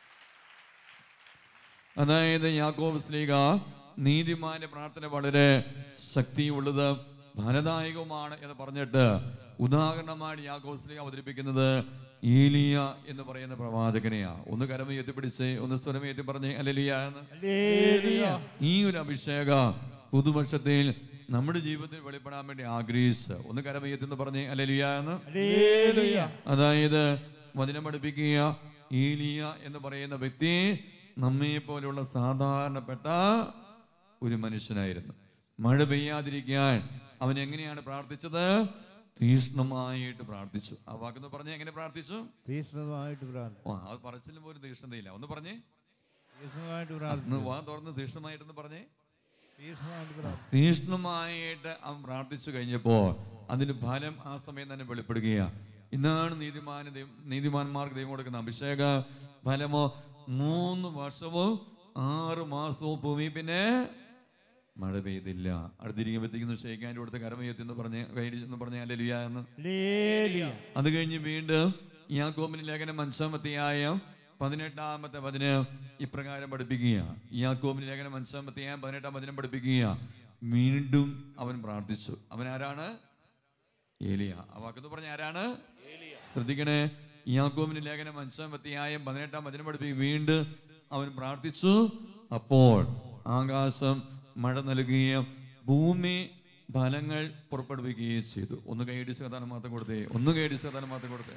അതായത് യാക്കോബ് സ്ലീഗ നീതിമാന്റെ പ്രാർത്ഥന വളരെ ശക്തിയുള്ളത് ഫലദായകവുമാണ് എന്ന് പറഞ്ഞിട്ട് ഉദാഹരണമായി യാക്കോബ് സ്ലീഗ അവതരിപ്പിക്കുന്നത് ഏലിയ എന്ന് പറയുന്ന പ്രവാചകനെയാ ഒന്ന് കരമ എത്തിപ്പിടിച്ച് ഒന്ന് സ്വരം എത്തി പറഞ്ഞേ അല്ലലിയ എന്ന് ഹല്ലേലൂയ. ഈ ഒരു അഭിഷേക പുതുവർഷത്തിൽ നമ്മുടെ ജീവിതത്തിൽ വെളിപ്പെടാൻ വേണ്ടി ആഗ്രഹിച്ച് ഒന്ന് കരമയ്യത്തെന്ന് പറഞ്ഞേ അല്ലലിയ എന്ന് ഹല്ലേലൂയ. അതായത് വചനം പഠിപ്പിക്കുക ഈലിയ എന്ന് പറയുന്ന വ്യക്തി നമ്മെ പോലെയുള്ള സാധാരണപ്പെട്ട ഒരു മനുഷ്യനായിരുന്നു മഴ പെയ്യാതിരിക്കാൻ അവൻ എങ്ങനെയാണ് പ്രാർത്ഥിച്ചത് തീഷ്ണമായിട്ട് പ്രാർത്ഥിച്ചു ആ വാക്കെന്ന് പറഞ്ഞേ എങ്ങനെ പ്രാർത്ഥിച്ചു തീക്ഷ്ണമായിട്ട് പ്രാർത്ഥന ഓ അത് പറച്ചിലും പോലും തീഷ്ണതയില്ല ഒന്ന് പറഞ്ഞേ തീക്ഷ്ണമായിട്ട് പ്രാർത്ഥന ഒന്ന് വാ തുറന്ന് തീഷ്ണമായിട്ടെന്ന് പറഞ്ഞേ തീക്ഷ്ണമായിട്ട് പ്രാർത്ഥന തീഷ്ണമായിട്ട് അവൻ പ്രാർത്ഥിച്ചു കഴിഞ്ഞപ്പോൾ അതിന് ഫലം ആ സമയം തന്നെ വെളിപ്പെടുകയാണ് ഇന്നാണ് നീതിമാന ദൈവ- നീതിമാന്മാർക്ക് ദൈവം കൊടുക്കുന്ന അഭിഷേക ഫലമോ മൂന്ന് വർഷവും ആറ് മാസവും ഭൂമി പിന്നെ മഴ പെയ്തില്ല അടുത്തിരിക്കുമ്പോഴത്തേക്കും ഷെയ്ക്കാൻ്റെ കൊടുത്ത് കരമയത്തി എന്ന് പറഞ്ഞ് കൈഡിച്ചെന്ന് പറഞ്ഞ അല്ലിയ എന്ന് ഹല്ലേലൂയ. അത് കഴിഞ്ഞ് വീണ്ടും യാക്കോബിന് ലേഖനം അഞ്ചാമത്തെയായ പതിനെട്ടാമത്തെ വചന് ഇപ്രകാരം പഠിപ്പിക്കുക യാക്കോബിന് ലേഖനം അഞ്ചാമത്തെയായ പതിനെട്ടാം വചനം പഠിപ്പിക്കുക വീണ്ടും അവൻ പ്രാർത്ഥിച്ചു അവൻ ആരാണ് ഏലിയ ആ വാക്കെന്ന് പറഞ്ഞ ആരാണ് ശ്രദ്ധിക്കണേ യാക്കോബിന് ലേഖനം അഞ്ചാമത്തെയായ പതിനെട്ടാം വചനം പഠിപ്പിക്കുക വീണ്ടും അവൻ പ്രാർത്ഥിച്ചു അപ്പോൾ ആകാശം മഴ നൽകുകയും ഭൂമി ഫലങ്ങൾ പുറപ്പെടുവിക്കുകയും ചെയ്തു ഒന്ന് കൈയടിച്ച് കഥാനം മാത്രം കൊടുത്തേ ഒന്ന് കൈയടിച്ച് കഥാനം മാത്രം കൊടുത്തേ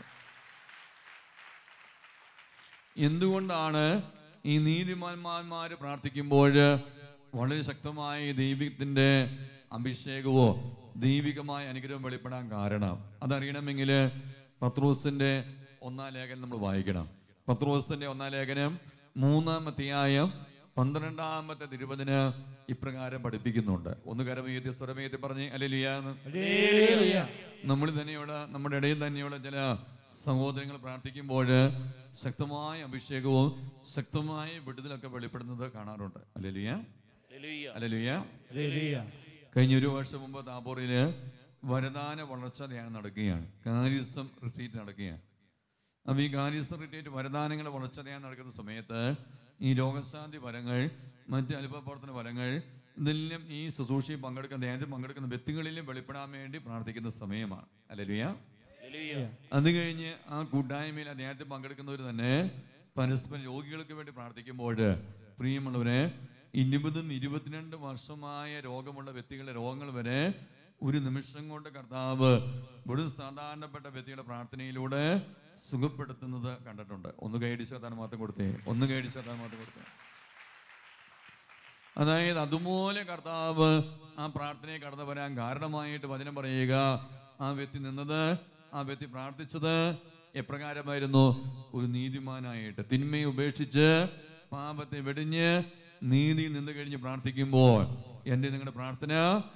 എന്തുകൊണ്ടാണ് ഈ നീതിമാന്മാന്മാര് പ്രാർത്ഥിക്കുമ്പോൾ വളരെ ശക്തമായ ദൈവത്തിന്റെ അഭിഷേകവോ ദൈവികമായ അനുഗ്രഹം വെളിപ്പെടാൻ കാരണം അതറിയണമെങ്കിൽ പത്രോസിന്റെ ഒന്നാം ലേഖനം നമ്മൾ വായിക്കണം പത്രോസിന്റെ ഒന്നാം ലേഖനം മൂന്നാമത്തെയായ പന്ത്രണ്ടാമത്തെ തിരുവചന ഇപ്രകാരം പഠിപ്പിക്കുന്നുണ്ട് ഒന്ന് കരമേത്തി സ്വരമേത്തി പറഞ്ഞ് അല്ലെലിയാന്ന് ഹല്ലേലൂയ. നമ്മൾ തന്നെയുള്ള നമ്മുടെ ഇടയിൽ തന്നെയുള്ള ചില സഹോദരങ്ങൾ പ്രാർത്ഥിക്കുമ്പോൾ ശക്തമായ അഭിഷേകവും ശക്തമായ വിടുതലൊക്കെ വെളിപ്പെടുന്നത് കാണാറുണ്ട് അല്ലെലിയ അല്ലെലിയ ഹല്ലേലൂയ. കഴിഞ്ഞ ഒരു വർഷം മുമ്പ് താബോറില് വരദാന വളർച്ച ധ്യാനം നടക്കുകയാണ് കാരിസം റിട്രീറ്റ് നടക്കുകയാണ് അപ്പോൾ ഈ കാരിസം റിട്രീറ്റ് വരദാനങ്ങൾ വളർച്ച ധ്യാനം നടക്കുന്ന സമയത്ത് ഈ രോഗശാന്തി ഫലങ്ങൾ മറ്റ് അല്പപ്രവർത്തന ഫലങ്ങൾ ഇതെല്ലാം ഈ ശുശ്രൂഷയിൽ പങ്കെടുക്കുന്ന ധ്യാനത്തിൽ പങ്കെടുക്കുന്ന വ്യക്തികളിലും വെളിപ്പെടാൻ വേണ്ടി പ്രാർത്ഥിക്കുന്ന സമയമാണ് അല്ലെലിയ അത് കഴിഞ്ഞ് ആ കൂട്ടായ്മയിൽ ആ ധ്യാനത്തിൽ പങ്കെടുക്കുന്നവർ തന്നെ പരസ്പരം രോഗികൾക്ക് വേണ്ടി പ്രാർത്ഥിക്കുമ്പോൾ പ്രിയമുള്ളവരെ ഇരുപതും ഇരുപത്തിരണ്ട് വർഷമായ രോഗമുള്ള വ്യക്തികളുടെ രോഗങ്ങൾ വരെ ഒരു നിമിഷം കൊണ്ട് കർത്താവ് ഒരു സാധാരണപ്പെട്ട വ്യക്തിയുടെ പ്രാർത്ഥനയിലൂടെ സുഖപ്പെടുത്തുന്നത് കണ്ടിട്ടുണ്ട് ഒന്ന് കൈയടിച്ച് കത്താൻ മാത്രം കൊടുത്തേ ഒന്ന് കൈയടിച്ച് കത്താൻ മാത്രം കൊടുത്തേ അതായത് അതുപോലെ കർത്താവ് ആ പ്രാർത്ഥനയെ കടന്നു വരാൻ കാരണമായിട്ട് വചനം പറയുക ആ വ്യക്തി നിന്നത് ആ വ്യക്തി പ്രാർത്ഥിച്ചത് എപ്രകാരമായിരുന്നു ഒരു നീതിമാനായിട്ട് തിന്മയെ ഉപേക്ഷിച്ച് പാപത്തെ വെടിഞ്ഞ് നീതി നിന്ന് കഴിഞ്ഞ് പ്രാർത്ഥിക്കുമ്പോൾ എൻ്റെ നിങ്ങളുടെ പ്രാർത്ഥന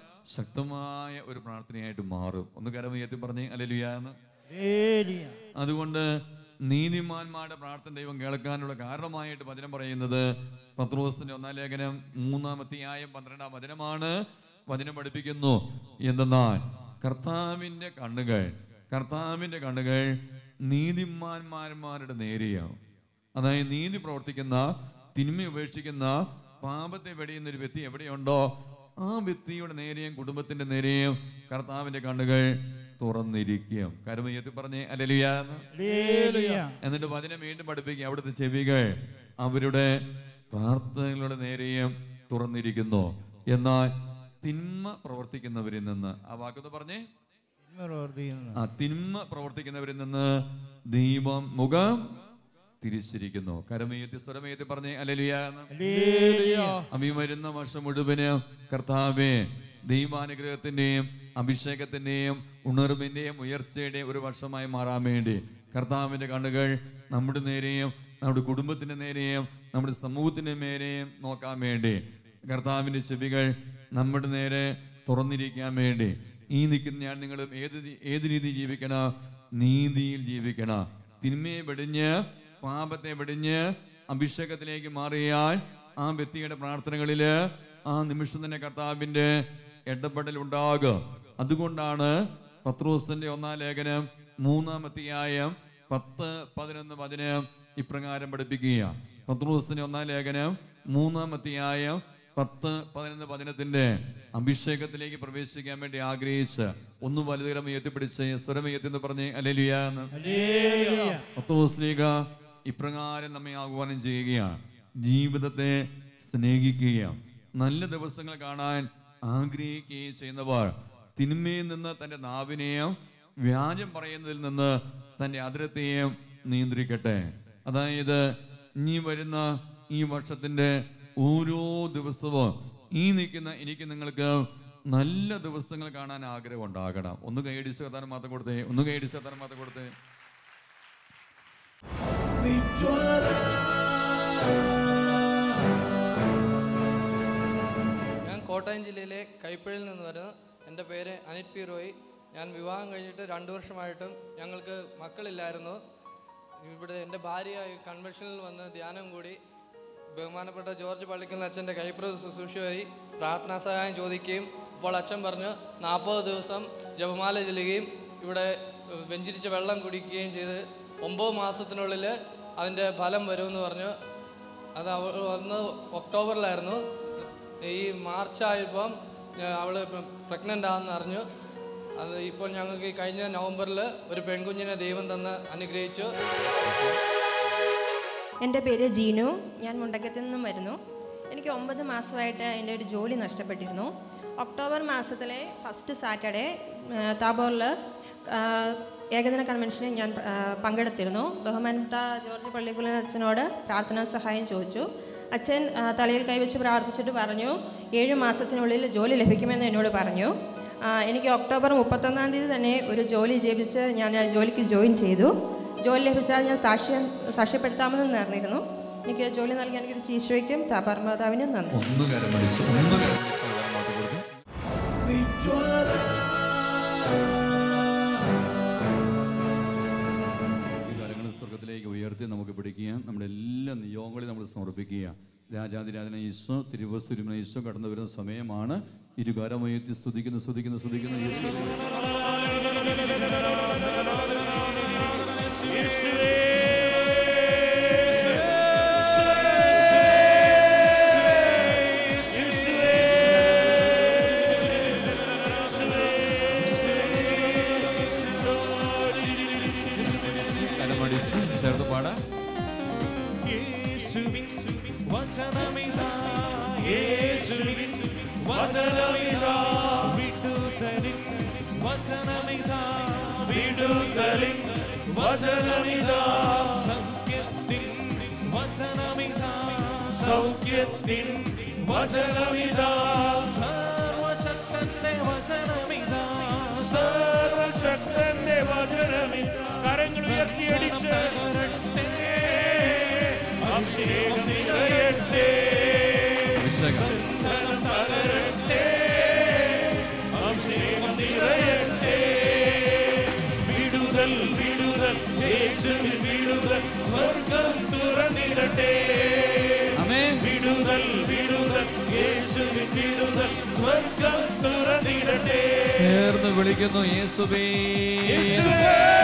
ശക്തമായ ഒരു പ്രാർത്ഥനയായിട്ട് മാറും ഒന്ന് കരമയത്തി പറഞ്ഞേ അല്ലെലുയാന്ന് ഹല്ലേലൂയ. അതുകൊണ്ട് നീതിമാന്മാരുടെ പ്രാർത്ഥന ദൈവം കേൾക്കാനുള്ള കാരണമായിട്ട് വചനം പറയുന്നത് പത്രോസിന്റെ ഒന്നാം ലേഖനം മൂന്നാമത്തെയായും പന്ത്രണ്ടാം വചനമാണ് വചനം പഠിപ്പിക്കുന്നു എന്തെന്നാൽ കർത്താവിന്റെ കണ്ണുകൾ കർത്താവിന്റെ കണ്ണുകൾ നീതിമാന്മാന്മാരുടെ നേരെയാവും അതായത് നീതി പ്രവർത്തിക്കുന്ന തിന്മ ഉപേക്ഷിക്കുന്ന പാപത്തെ വെടിയുന്ന ഒരു വ്യക്തി എവിടെയുണ്ടോ ആ വ്യക്തിയുടെ നേരെയും കുടുംബത്തിന്റെ നേരെയും കർത്താവിന്റെ കണ്ണുകൾ തുറന്നിരിക്കും കരുമയത്തി പറഞ്ഞേ അല്ലലിയാന്ന് ഹല്ലേലൂയ. എന്നിട്ട് വചനം വീണ്ടും പഠിപ്പിക്കുക അവിടുത്തെ ചെവികൾ അവരുടെ പ്രാർത്ഥനകളുടെ നേരെയും തുറന്നിരിക്കുന്നു എന്നാൽ തിന്മ പ്രവർത്തിക്കുന്നവരിൽ നിന്ന് ആ വാക്കൊന്ന് പറഞ്ഞേ തിന്മ പ്രവർത്തിക്കുന്നു. ആ തിന്മ പ്രവർത്തിക്കുന്നവരിൽ നിന്ന് ദൈവം മുഖം തിരിച്ചിരിക്കുന്നു കരമയത്തി സ്വരമയത്തി പറഞ്ഞേ അല്ലലിയാന്ന് ഹല്ലേലൂയ. അമ്മ വരുന്ന വർഷം മുഴുവന് കർത്താവെ ദൈവാനുഗ്രഹത്തിന്റെയും അഭിഷേകത്തിന്റെയും ഉണർവിന്റെയും ഉയർച്ചയുടെയും ഒരു വർഷമായി മാറാൻ വേണ്ടി കർത്താവിന്റെ കണ്ണുകൾ നമ്മുടെ നേരെയും നമ്മുടെ കുടുംബത്തിന്റെ നേരെയും നമ്മുടെ സമൂഹത്തിന്റെ നേരെയും നോക്കാൻ വേണ്ടി കർത്താവിന്റെ ചെവികൾ നമ്മുടെ നേരെ തുറന്നിരിക്കാൻ വേണ്ടി ഈ നിൽക്കുന്ന ഞാൻ നിങ്ങളും ഏത് രീ- ഏത് രീതിയിൽ ജീവിക്കണം നീതിയിൽ ജീവിക്കണം തിന്മയെ വെടിഞ്ഞ് പാപത്തെ വെടിഞ്ഞ് അഭിഷേകത്തിലേക്ക് മാറിയാൽ ആ വ്യക്തിയുടെ പ്രാർത്ഥനകളില് ആ നിമിഷം തന്നെ കർത്താവിന്റെ ഇടപെടൽ ഉണ്ടാകും അതുകൊണ്ടാണ് പത്രോസിന്റെ ഒന്നാം ലേഖനം മൂന്നാമത്തെയായം പത്ത് പതിനൊന്ന് വചനം ഇപ്രകാരം പഠിപ്പിക്കുക പത്രോസിന്റെ ഒന്നാം ലേഖനം മൂന്നാമത്തെയായം പത്ത് പതിനൊന്ന് വചനത്തിന്റെ അഭിഷേകത്തിലേക്ക് പ്രവേശിക്കാൻ വേണ്ടി ആഗ്രഹിച്ച് ഒന്ന് വലുതരം ഉയർത്തിപ്പിടിച്ച് സ്വരം ഉയർത്തി പറഞ്ഞ് അല്ലെലിയാന്ന് ഹല്ലേലൂയ. പത്രോസ്ലീഗ ഇപ്രകാരം നമ്മെ ആഹ്വാനം ചെയ്യുകയാണ് ജീവിതത്തെ സ്നേഹിക്കുകയും നല്ല ദിവസങ്ങൾ കാണാൻ ആഗ്രഹിക്കുകയും ചെയ്യുന്നവർ തിന്മയിൽ നിന്ന് തന്റെ നാവിനെയും വ്യാജം പറയുന്നതിൽ നിന്ന് തന്റെ അതിരത്തെയും നിയന്ത്രിക്കട്ടെ അതായത് ഇനി വരുന്ന ഈ വർഷത്തിന്റെ ഓരോ ദിവസവും ഈ നിൽക്കുന്ന എനിക്ക് നിങ്ങൾക്ക് നല്ല ദിവസങ്ങൾ കാണാൻ ആഗ്രഹം ഉണ്ടാകണം ഒന്ന് കൈയടിച്ച് കത്താൻ മാത്രം കൊടുത്തേ ഒന്ന് കൈയടിച്ച് കത്താൻ മാത്രം കൊടുത്തേ ഞാൻ കോട്ടയം ജില്ലയിലെ കൈപ്പഴിയിൽ നിന്ന് വരുന്നു എൻ്റെ പേര് അനിത് പി റോയ് ഞാൻ വിവാഹം കഴിഞ്ഞിട്ട് രണ്ട് വർഷമായിട്ടും ഞങ്ങൾക്ക് മക്കളില്ലായിരുന്നു ഇവിടെ എൻ്റെ ഭാര്യ ഈ കൺവെൻഷനിൽ വന്ന് ധ്യാനം കൂടി ബഹുമാനപ്പെട്ട ജോർജ് പള്ളിക്കൽ അച്ഛൻ്റെ കൈപ്ര ശുശ്രൂഷയായി പ്രാർത്ഥനാ സഹായം ചോദിക്കുകയും അപ്പോൾ അച്ഛൻ പറഞ്ഞു നാൽപ്പത് ദിവസം ജപമാല ചെല്ലുകയും ഇവിടെ ഏഹ്, വെഞ്ചിരിച്ച വെള്ളം കുടിക്കുകയും ചെയ്ത് ഒമ്പത് മാസത്തിനുള്ളിൽ അതിൻ്റെ ഫലം വരുമെന്ന് പറഞ്ഞു അത് അവൾ വന്ന് ഒക്ടോബറിലായിരുന്നു ഈ മാർച്ച് ആയപ്പം അവൾ പ്രഗ്നൻ്റ് ആണെന്ന് അറിഞ്ഞു അത് ഇപ്പോൾ ഞങ്ങൾക്ക് ഈ കഴിഞ്ഞ നവംബറിൽ ഒരു പെൺകുഞ്ഞിനെ ദൈവം തന്ന് അനുഗ്രഹിച്ചു എൻ്റെ പേര് ജീനു ഞാൻ മുണ്ടക്കത്തിൽ നിന്നും വരുന്നു എനിക്ക് ഒമ്പത് മാസമായിട്ട് എൻ്റെ ഒരു ജോലി നഷ്ടപ്പെട്ടിരുന്നു ഒക്ടോബർ മാസത്തിലെ ഫസ്റ്റ് സാറ്റർഡേ താബോറിൽ ഏകദിന കൺവെൻഷനിൽ ഞാൻ ആ, പങ്കെടുത്തിരുന്നു ബഹുമാനപ്പെട്ട ജോർജ് പള്ളിക്കുളൻ അച്ഛനോട് പ്രാർത്ഥനാ സഹായം ചോദിച്ചു അച്ഛൻ ആ, തലയിൽ കൈവച്ച് പ്രാർത്ഥിച്ചിട്ട് പറഞ്ഞു ഏഴ് മാസത്തിനുള്ളിൽ ജോലി ലഭിക്കുമെന്ന് എന്നോട് പറഞ്ഞു ആ, എനിക്ക് ഒക്ടോബർ മുപ്പത്തൊന്നാം തീയതി തന്നെ ഒരു ജോലി ജപിച്ച് ഞാൻ ആ ജോലിക്ക് ജോയിൻ ചെയ്തു ജോലി ലഭിച്ചാൽ ഞാൻ സാക്ഷ്യം സാക്ഷ്യപ്പെടുത്താമെന്ന് നേർന്നിരുന്നു എനിക്ക് ജോലി നൽകിയ എനിക്ക് ചീശോയ്ക്കും താപർമാതാവിനും നന്ദി ഒന്ന് കരം പിടിച്ച് ഒന്ന് കരം പിടിച്ച് കരം മാറ്റി കൊടുത്തു ഈ കരങ്ങൾ സ്വർഗത്തിലേക്ക് ഉയർത്തി നമുക്ക് പിടിക്കുക നമ്മുടെ എല്ലാ നിയോഗങ്ങളെയും നമ്മൾ സമർപ്പിക്കുക രാജാതിരാജന ഈശോ തിരുവസുരുമന ഈശോ കടന്നു വരുന്ന സമയമാണ് ഇരുകാരമുയർത്തി സ്തുതിക്കുന്ന സ്തുതിക്കുന്ന സ്തുതിക്കുന്ന ഈശോ കരമടിച്ച് ചേർത്ത് പാടാം യേശുവിൻ വചനമിതാ യേശുവിൻ വചനമിതാ വിടുതലിൻ വചനമിതാ വിടുതലിൻ വചനമിതാ സൗഖ്യത്തിൻ വചനമിതാ സൗഖ്യത്തിൻ വചനമിതാ സർവശക്തന്റെ വചനമിതാ സർവശക്തന്റെ വചനമിതാ കരങ്ങൾ ഉയർത്തിയടിച്ച് അഭിഷേകം നിറയട്ടെ അഭിഷേകം ബന്ധനം തകരട്ടെ അഭിഷേകം നിറയട്ടെ വിടുതൽ വിടുതൽ യേശുവിൽ വിടുതൽ സ്വർഗം തുറന്നിടട്ടെ ആമേൻ വിടുതൽ വിടുതൽ യേശുവിൽ വിടുതൽ സ്വർഗം തുറന്നിടട്ടെ ചേർന്ന് വിളിക്കുന്നു യേശുവേ യേശുവേ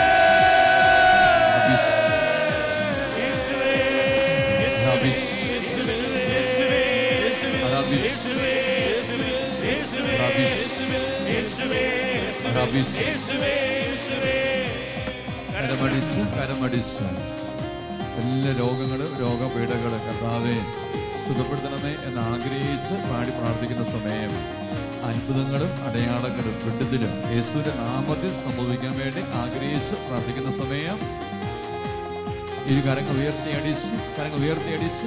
അഭിഷ്- യേശുവേ അഭിഷ്- യേശുവേ അഭിഷ്- യേശുവേ യേശുവേ അഭിഷ്- യേശുവേ അഭിഷ്- യേശുവേ യേശുവേ കരമടിച്ച് കരമടിച്ച് എല്ലാ രോഗങ്ങളും രോഗപീഠകൾ കർത്താവെ സുഖപ്പെടുത്തണമേ എന്ന് ആഗ്രഹിച്ച് പാടി പ്രാർത്ഥിക്കുന്ന സമയം അത്ഭുതങ്ങളും അടയാളങ്ങളും വിട്ടത്തിലും യേശുവിന്റെ നാമത്തിൽ സംഭവിക്കാൻ വേണ്ടി ആഗ്രഹിച്ച് പ്രാർത്ഥിക്കുന്ന സമയം ഇരു കരങ്ങൾ ഉയർത്തിയടിച്ച് കരങ്ങൾ ഉയർത്തിയടിച്ച്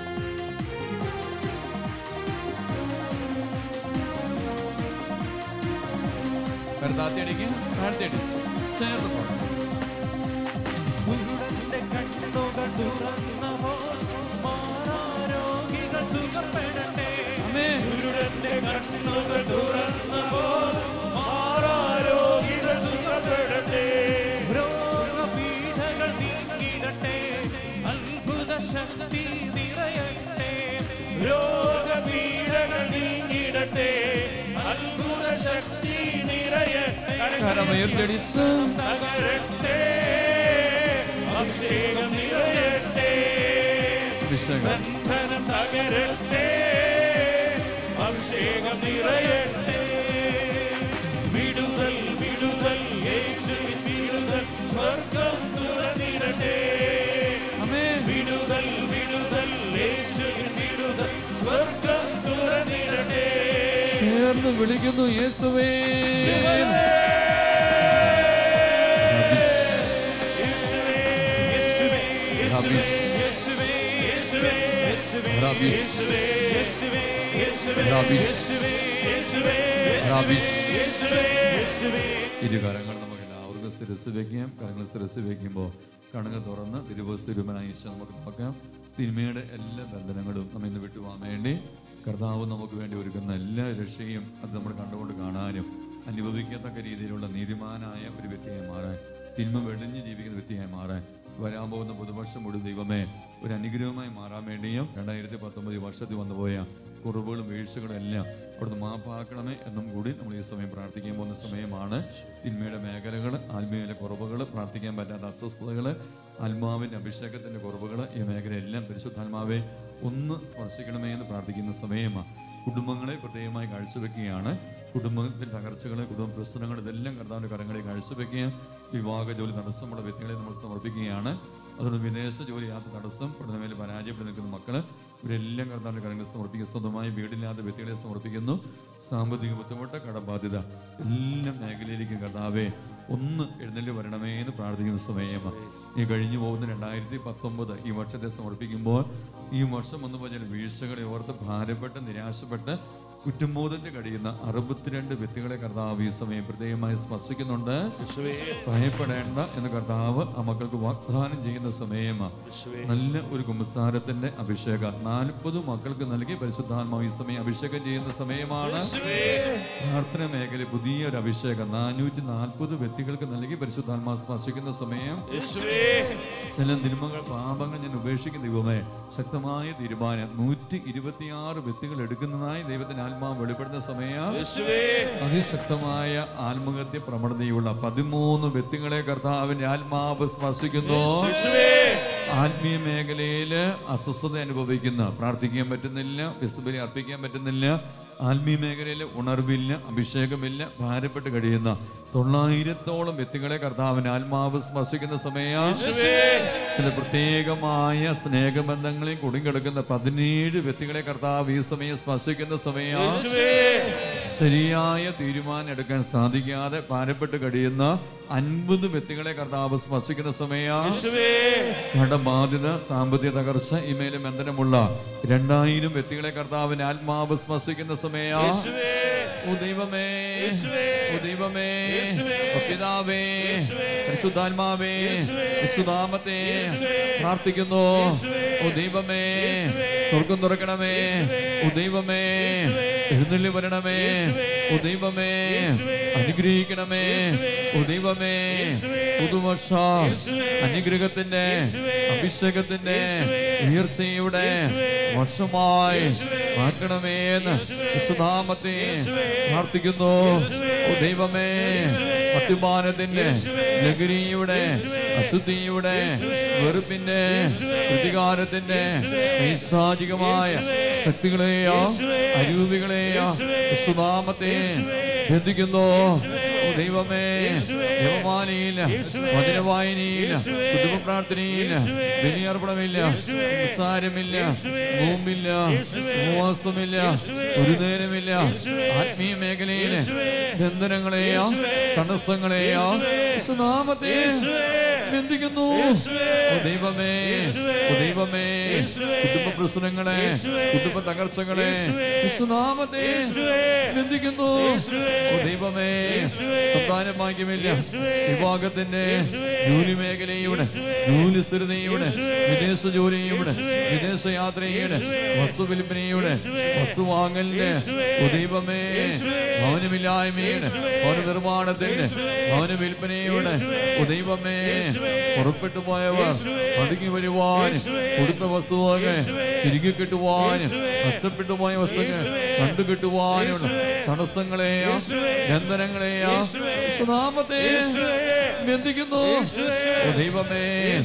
കരുതാത്തിയടിക്ക് താഴ്ത്തിയടിച്ച് ചേർന്ന് പോകണം കുരുടന്റെ കണ്ണുകൾ തുറന്നപ്പോൾ മാറാരോഗികൾ സുഖപ്പെടട്ടെ ആമേൻ. കുരുടന്റെ കണ്ണുകൾ തുറന്നപ്പോൾ മാറാരോഗികൾ സുഖപ്പെടട്ടെ രോഗപീഠകൾ നീങ്ങിടട്ടെ അത്ഭുത ശക്തി നിറയട്ടെ രോഗപീഠകൾ നീങ്ങിടട്ടെ അത്ഭുത ശക്തി നിറയട്ടെ കരമുയർത്തിയടിച്ച് തകരട്ടെ അഭിഷേകം നിറയട്ടെ അഭിഷേകം ബന്ധനം തകരട്ടെ അഭിഷേകം നിറയട്ടെ വിടുതൽ വിടുതൽ യേശുവിൻ വിടുതൽ സ്വർഗം തുറന്നിടട്ടെ ആമേൻ. വിടുതൽ വിടുതൽ യേശുവിൻ വിടുതൽ സ്വർഗം തുറന്നിടട്ടെ ചേർന്ന് വിളിക്കുന്നു യേശുവേ യേശുവേ യേശുവേ റബീഷ്. യേശുവേ യേശുവേ യേശുവേ റബീഷ്. യേശുവേ യേശുവേ യേശുവേ റബീഷ്. യേശുവേ യേശുവേ റബീഷ്. യേശുവേ യേശുവേ ഇരു കരങ്ങൾ നമുക്ക് എല്ലാവർക്കും ശിരസ് വെക്കാം കരങ്ങൾ ശിരസ് വെക്കുമ്പോൾ കണങ്ങൾ തുറന്ന് തിരുവസ്ഥിരുമനായി ഈശോ നമുക്ക് നോക്കാം തിന്മയുടെ എല്ലാ ബന്ധനങ്ങളും നമ്മ ഇന്ന് വിട്ടുപോകാൻ വേണ്ടി കർത്താവ് നമുക്ക് വേണ്ടി ഒരുക്കുന്ന എല്ലാ രക്ഷയും അത് നമ്മൾ കണ്ടുകൊണ്ട് കാണാനും അനുഭവിക്കത്തക്ക രീതിയിലുള്ള നീതിമാനായ ഒരു വ്യക്തിയായി മാറാൻ തിന്മ വെടിഞ്ഞ് ജീവിക്കുന്ന വ്യക്തിയായി മാറാൻ വരാൻ പോകുന്ന പുതുവർഷം മുഴുവൻ ദൈവമേ ഒരു അനുഗ്രഹമായി മാറാൻ വേണ്ടിയും രണ്ടായിരത്തി പത്തൊമ്പത് വർഷത്തിൽ വന്നുപോയ കുറവുകളും വീഴ്ചകളും എല്ലാം അവിടുന്ന് മാപ്പാക്കണമേ എന്നും കൂടി നമ്മൾ ഈ സമയം പ്രാർത്ഥിക്കാൻ പോകുന്ന സമയമാണ് തിന്മയുടെ മേഖലകൾ ആത്മീയ കുറവുകൾ പ്രാർത്ഥിക്കാൻ പറ്റാത്ത അസ്വസ്ഥതകൾ ആത്മാവിൻ്റെ അഭിഷേകത്തിൻ്റെ കുറവുകൾ ഈ മേഖലയെല്ലാം പരിശുദ്ധാത്മാവെ ഒന്ന് സ്പർശിക്കണമേ എന്ന് പ്രാർത്ഥിക്കുന്ന സമയമാണ് കുടുംബങ്ങളെ പ്രത്യേകമായി കാഴ്ചവെക്കുകയാണ് കുടുംബത്തിൽ തകർച്ചകൾ കുടുംബ പ്രശ്നങ്ങൾ ഇതെല്ലാം കർത്താവിൻ്റെ കരങ്ങളിൽ കാഴ്ചവെക്കുകയും വിവാഹ ജോലി തടസ്സമുള്ള വ്യക്തികളെ നമ്മൾ സമർപ്പിക്കുകയാണ് അതുകൊണ്ട് വിദേശ ജോലി യാത്ര തടസ്സം പഠനമേൽ പരാജയപ്പെട്ട് നിൽക്കുന്ന മക്കള് ഇവരെല്ലാം കർത്താവിൻ്റെ കരങ്ങളിൽ സമർപ്പിക്കുക സ്വന്തമായി വീടില്ലാത്ത വ്യക്തികളെ സമർപ്പിക്കുന്നു സാമ്പത്തിക ബുദ്ധിമുട്ട് കടബാധ്യത എല്ലാ മേഖലയിലേക്കും കർത്താവെ ഒന്ന് എഴുന്നള്ളി വരണമേ എന്ന് പ്രാർത്ഥിക്കുന്ന സമയമാണ് ഈ കഴിഞ്ഞു പോകുന്ന രണ്ടായിരത്തി പത്തൊമ്പത് ഈ വർഷത്തെ സമർപ്പിക്കുമ്പോൾ ഈ വർഷം വന്നു പറഞ്ഞാൽ വീഴ്ചകളെ ഓർത്ത് ഭാരപ്പെട്ട് നിരാശപ്പെട്ട് കുറ്റബോധത്തിൽ കഴിയുന്ന അറുപത്തിരണ്ട് വ്യക്തികളെ കർത്താവ് ഈ സമയം പ്രത്യേകമായി സ്പർശിക്കുന്നുണ്ട് ഭയപ്പെടേണ്ട എന്ന് കർത്താവ് ആ മക്കൾക്ക് വാഗ്ദാനം ചെയ്യുന്ന സമയമാണ് നല്ല ഒരു കുമ്പസാരത്തിന്റെ അഭിഷേകം നാൽപ്പത് മക്കൾക്ക് നൽകി പരിശുദ്ധാത്മാവ് ഈ സമയം അഭിഷേകം ചെയ്യുന്ന സമയമാണ് പ്രാർത്ഥന മേഖല പുതിയ ഒരു അഭിഷേകം നാനൂറ്റി നാൽപ്പത് വ്യക്തികൾക്ക് നൽകി പരിശുദ്ധാത്മാവ് സ്പർശിക്കുന്ന സമയം ചില തിരുമകൾ പാപങ്ങൾ ഞാൻ ഉപേക്ഷിക്കുന്ന ദൈവമേ ശക്തമായ തീരുമാനം നൂറ്റി ഇരുപത്തിയാറ് വ്യക്തികൾ എടുക്കുന്നതായി ദൈവത്തിന്റെ ആത്മാവ് വെളിപ്പെടുന്ന സമയം അതിശക്തമായ ആത്മഹത്യ പ്രവണതയുള്ള പതിമൂന്ന് വ്യക്തികളെ കർത്താവിന്റെ ആത്മാവ് സ്പർശിക്കുന്നു ആത്മീയ മേഖലയില് അസ്വസ്ഥത അനുഭവിക്കുന്ന പ്രാർത്ഥിക്കാൻ പറ്റുന്നില്ല വിസ്തുബലി അർപ്പിക്കാൻ പറ്റുന്നില്ല ആത്മീയ മേഖലയിൽ ഉണർവില്ല അഭിഷേകമില്ല ഭാരപ്പെട്ട് കഴിയുന്ന തൊള്ളായിരത്തോളം വ്യക്തികളെ കർത്താവിന് ആത്മാവ് സ്പർശിക്കുന്ന സമയം ചില പ്രത്യേകമായ സ്നേഹബന്ധങ്ങളിൽ കുടുങ്ങിക്കിടക്കുന്ന പതിനേഴ് വ്യക്തികളെ കർത്താവ് ഈ സമയം സ്പർശിക്കുന്ന സമയം ശരിയായ തീരുമാനം എടുക്കാൻ സാധിക്കാതെ ഭാരപ്പെട്ട് കഴിയുന്ന അൻപത് വ്യക്തികളെ കർത്താവ് സ്പർശിക്കുന്ന സമയം കടബാധ്യത സാമ്പത്തിക തകർച്ച ഇമേലും ബന്ധനമുള്ള രണ്ടായിരം വ്യക്തികളെ കർത്താവിന് ആത്മാവ് സ്പർശിക്കുന്ന സമയം ഓ ദൈവമേ ഓ ദൈവമേ ഓ പിതാവേ പരിശുദ്ധാത്മാവേ യേശുനാമത്തെ പ്രാർത്ഥിക്കുന്നു ഓ ദൈവമേ സ്വർഗം തുറക്കണമേ ഓ ദൈവമേ എഴുന്നള്ളി വരണമേ ഓ ദൈവമേ അനുഗ്രഹിക്കണമേ ഓ ദൈവമേ പുതുവർഷ അനുഗ്രഹത്തിന്റെ അഭിഷേകത്തിന്റെ ഉയർച്ചയുടെ വർഷമായി മാറ്റണമേ എന്ന് യേശുനാമത്തെ പ്രാർത്ഥിക്കുന്നു ഓ ദൈവമേ അത്യുമാനത്തിന്റെ ലഹരിയുടെ അശുദ്ധിയുടെ വെറുപ്പിന്റെ പ്രതികാരത്തിന്റെ നൈസാചികമായ ശക്തികളെയോ അരൂപികളെയോ യേശുനാമത്തെ ബന്ധിക്കുന്നു ഓ ദൈവമേ ദേവമാനയില്ല വചനവായനയില്ല കുടുംബ പ്രാർത്ഥനയില്ല ബലിയർപ്പണമില്ല നിസ്സാരമില്ല നോമ്പില്ല ഉപവാസമില്ല ഒരു നേരമില്ല ആത്മീയ മേഖലയിലെ ബന്ധനങ്ങളെയോ തടസ്സങ്ങളെയോ യേശുനാമത്തെ ബന്ധിക്കുന്നു ഓ ദൈവമേ ഓ ദൈവമേ കുടുംബ പ്രശ്നങ്ങളെ കുടുംബ തകർച്ചകളെ യേശുനാമത്തെ ബന്ധിക്കുന്നു ഓ ദൈവമേ സന്താന ഭാഗ്യമില്ല വിഭാഗത്തിന്റെ ജോലി മേഖലയുടെ ജോലി സ്ഥിരതയുടെ വിദേശ ജോലിയുടെ വിദേശ യാത്രയുടെ വസ്തു വിൽപ്പനയുടെ വസ്തു വാങ്ങലിന്റെ ഓ ദൈവമേ ഭവനമില്ലായ്മയുടെ ഭവന നിർമ്മാണത്തിന്റെ ഭവന വിൽപ്പനയുടെ ഓ ദൈവമേ പുറപ്പെട്ടു പോയവർ മടങ്ങി വരുവാനും കൊടുത്ത വസ്തുവകൾ തിരികെ കിട്ടുവാനും നഷ്ടപ്പെട്ടു പോയ വസ്തുക്കൾ കണ്ടുകിട്ടുവാനുള്ള തടസ്സങ്ങളെയോ ബന്ധനങ്ങളെയോ നാമത്തെ ബന്ധിക്കുന്നു ഓ ദൈവമേ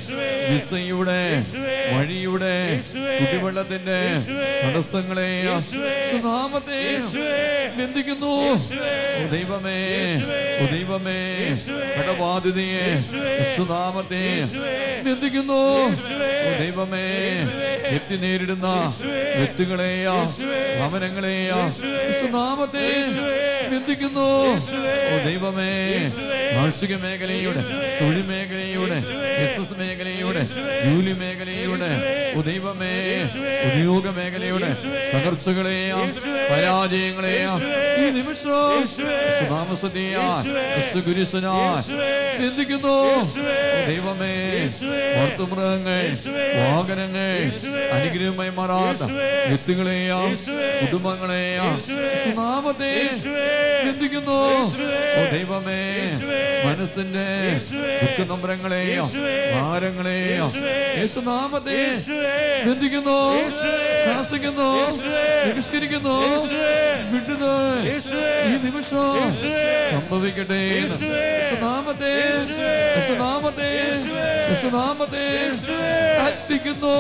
വിസയുടെ വഴിയുടെ കുടിവെള്ളത്തിന്റെ തടസ്സങ്ങളെയോ നാമത്തെ ബന്ധിക്കുന്നു ഓ ദൈവമേ ഓ ദൈവമേ കടബാധിതയെ യേശുനാമത്തെ ബന്ധിക്കുന്നു ഓ ദൈവമേ വ്യക്തി നേരിടുന്ന വ്യക്തികളെയോ ഭവനങ്ങളെയോ യേശുനാമത്തെ ബന്ധിക്കുന്നു ഓ ദൈവമേ കാർഷിക മേഖലയുടെ തൊഴിൽ മേഖലയുടെ ബിസിനസ് മേഖലയുടെ ജോലി മേഖലയുടെ ഓ ദൈവമേ ഉദ്യോഗ മേഖലയുടെ തകർച്ചകളെയോ പരാജയങ്ങളെയോ ഈ നിമിഷം നാമസതിയാ കുരിശനാ ചിന്തിക്കുന്നു ദൈവമേ വർത്തുമൃഗങ്ങൾ വാഹനങ്ങൾ അനുഗ്രഹമായി മാറാത്ത വ്യക്തികളെയോ കുടുംബങ്ങളെയോ നാമത്തെ ചിന്തിക്കുന്നു ഓ ദൈവമേ മനസ്സിന്റെ ദുഃഖനമ്പരങ്ങളെയോ ഭാരങ്ങളെയോ യേശുനാമത്തെ ബന്ധിക്കുന്നു ശാസിക്കുന്നു ബഹിഷ്കരിക്കുന്നു വിടുന്നു ഈ നിമിഷം സംഭവിക്കട്ടെ യേശുനാമത്തെ യേശുനാമത്തെ യേശുനാമത്തെ കത്തിക്കുന്നു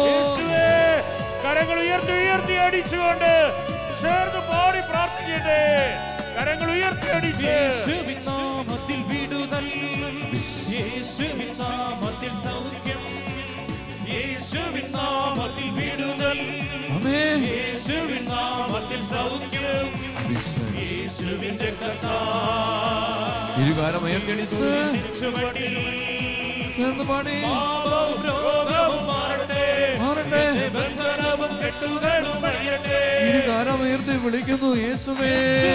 കരങ്ങൾ ഉയർത്തി ഉയർത്തി അടിച്ചുകൊണ്ട് ചേർന്ന് പാടി പ്രാർത്ഥിക്കട്ടെ കരങ്ങൾ ഉയർത്തി അടിച്ച് യേശുവിൻ നാമത്തിൽ വിടുതൽ യേശുവിൻ നാമത്തിൽ സൗഖ്യം യേശുവിൻ നാമത്തിൽ വിടുതൽ ആമേൻ യേശുവിൻ നാമത്തിൽ സൗഖ്യം യേശുവിൻ രക്തത്താ ഇരുകാരം ഉയർത്തിയടിച്ച് ചുവട്ടിൽ ചേർന്ന് പാടി പാപവും രോഗവും മാറട്ടെ മാറട്ടെ ബന്ധനവും കെട്ടുകളും അഴിയട്ടെ ഇരുകാരം ഉയർത്തി വിളിക്കുന്നു യേശുവേ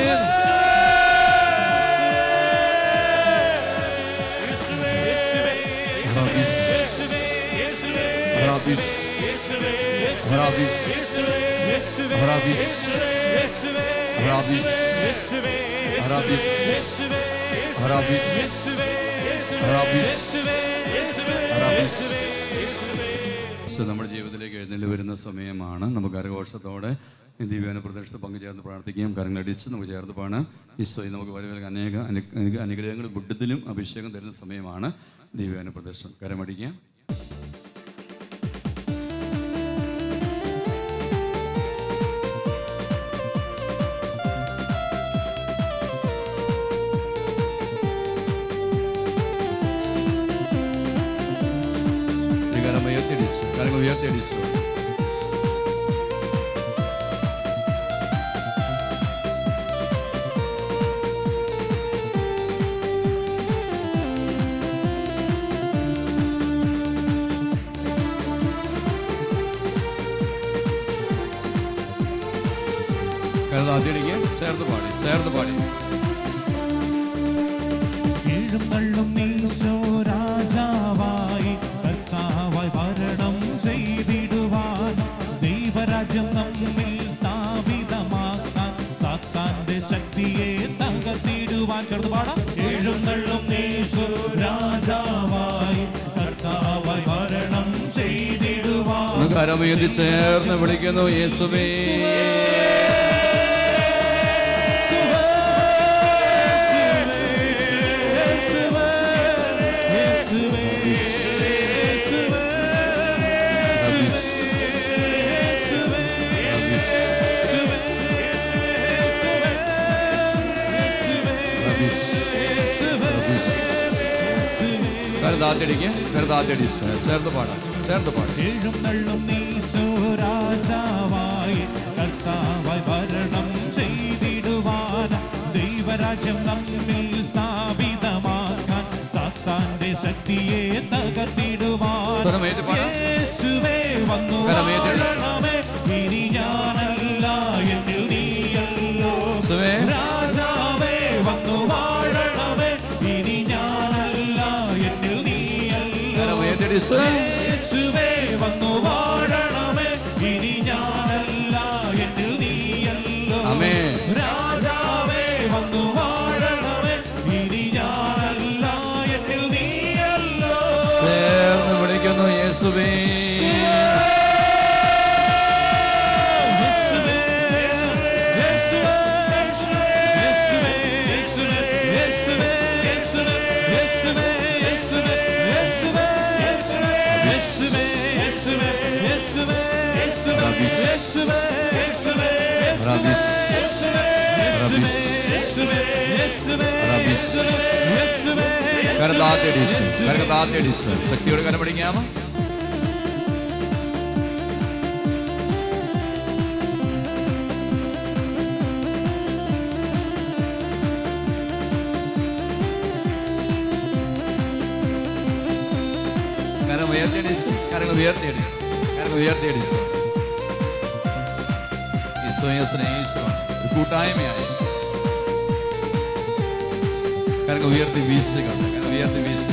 Rabis. Rabis. Rabis. Rabis. Rabis. Rabis. Rabis. Rabis. നമ്മുടെ ജീവിതത്തിലേക്ക് എഴുന്നള്ളി വരുന്ന സമയമാണ് നമുക്ക് കരഘോഷത്തോടെ ഈ ദിവ്യാന പ്രദേശത്ത് പങ്കുചേർന്ന് പ്രാർത്ഥിക്കുകയും കരങ്ങളടിച്ച് നമുക്ക് ചേർന്ന് പാണ് ഈശോയിൽ നമുക്ക് വലിയ വലിയ അനേക അനു- അനുഗ്രഹങ്ങൾ ബുദ്ധത്തിലും അഭിഷേകം തരുന്ന സമയമാണ് ദിവ്യാന പ്രദേശം കരമടിക്കുക കരം ഉയർത്തിയടിച്ചു കരങ്ങൾ ഉയർത്തിയടിച്ചു കരുതാത്തിടിക്ക് ചേർന്ന് പാടി ചേർന്ന് പാടി എഴുന്നള്ളും നീശോ രാജാവായി കർത്താവായി ഭരണം ചെയ്തിടുവാൻ ദൈവരാജ്യം നമ്മിൽ സ്ഥാപിതമാക്കാൻ സാത്താന്റെ ശക്തിയെ തകർത്തിടുവാൻ ചെറുത് പാടാം എഴുന്നള്ളും നീശോ രാജാവായി കർത്താവായി ഭരണം ചെയ്തിടുവാൻ ഒന്ന് കരമുയർത്തി ചേർന്ന് വിളിക്കുന്നു യേശുവേ കരുതാത്തിടിക്ക് കരുതാത്തിടി ചേർന്ന് പാടാം ചേർന്ന് പാടാം എഴുന്നള്ളും നീശോ രാജാവായി കർത്താവായി ഭരണം ചെയ്തിടുവാൻ ദൈവരാജ്യം നമ്മിൽ സ്ഥാപിതമാക്കാൻ സാത്താന്റെ ശക്തിയെ തകർത്തിടുവാൻ സ്വരമേറ്റ് പാടാം. യേശുവേ വന്നു കരമേറ്റ് വാഴണമേ ഇനി ഞാനല്ല എന്നിൽ നീയല്ലോ യേശുവേ. രാജാവേ വന്നു വാഴണമേ ഇനി ഞാനല്ല എന്നിൽ നീയല്ലോ കരമുയർത്തിടി യേശുവേ വന്നു വാഴണമേ ഇനി ഞാനല്ല എന്നിൽ നീയല്ലോ ആമേൻ. രാജാവേ വന്നു വാഴണമേ ഇനി ഞാനല്ല എന്നിൽ നീയല്ലോ ചേർന്ന് വിളിക്കുന്നു യേശുവേ യേശുവേ, യേശുവേ, യേശുവേ, യേശുവേ, യേശുവേ, യേശുവേ, യേശുവേ, യേശുവേ, യേശുവേ, യേശുവേ, യേശുവേ, യേശുവേ, യേശുവേ, യേശുവേ, റബീഷ്. യേശുവേ, യേശുവേ, റബീഷ്. യേശുവേ, യേശുവേ, യേശുവേ, യേശുവേ, റബീഷ്. യേശുവേ, യേശുവേ, കരുതാത്തിടി യേശുവേ. കരുതാത്തിടി ശക്തിയോട് കരം പിടിക്കാമോ കരം ഉയർത്തിയടിച്ച് കരങ്ങൾ ഉയർത്തിയടിച്ച് കരങ്ങൾ ഉയർത്തിയടിച്ച് ഈശോയെ സ്നേഹിച്ചതാണ് ഒരു കൂട്ടായ്മയായി കരങ്ങൾ ഉയർത്തി വീശുക കരങ്ങൾ ഉയർത്തി വീശുക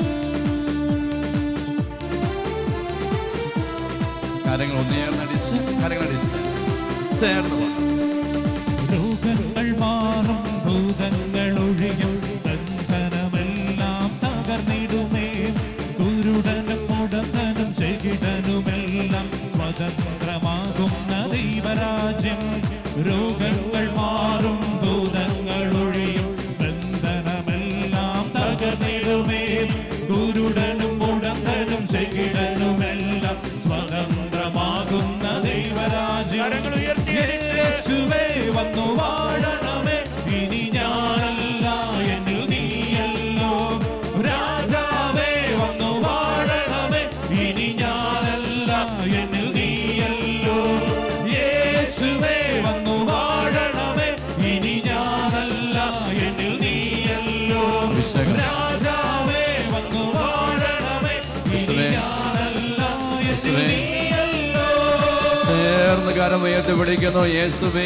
കരങ്ങൾ ഒന്നേർന്നടിച്ച് കരങ്ങൾ അടിച്ച് ചേർന്ന് പാടാം. രോഗങ്ങൾ മാറും ഭൂതങ്ങൾ ഒഴിയും ബന്ധനമെല്ലാം തകർന്നിടുമേ കുരുടനും മുടന്തനും ചെകിടനുമെല്ലാം സ്വതന്ത്രമാകുന്ന ദൈവരാജ്യം രോഗങ്ങൾ മാറും ഭൂതങ്ങൾ ഒഴിയും ബന്ധനമെല്ലാം തകർന്നിടുമേ കുരുടനും മുടന്തനും ചെകിടനുമെല്ലാം സ്വതന്ത്രമാകുന്ന ദൈവരാജ്യം കരങ്ങൾ ഉയർത്തി അടിച്ച് യേശുവേ വന്നു വാഴണമേ ഇനി ഞാനല്ല എന്നിൽ നീയല്ലോ രാജാവേ വന്നു വാഴണമേ ഇനി ഞാനല്ല എന്നിൽ നീയല്ലോ യേശുവേ വന്നു വാഴണമേ ഇനി ഞാനല്ല എന്നിൽ നീയല്ലോ അഭിഷേകം. രാജാവേ വന്നു വാഴണമേ ഇനി യേശുവേ. ഞാനല്ല എന്നിൽ യേശുവേ. നീയല്ലോ ചേർന്ന് കരം ഉയർത്തി പിടിക്കുന്നു യേശുവേ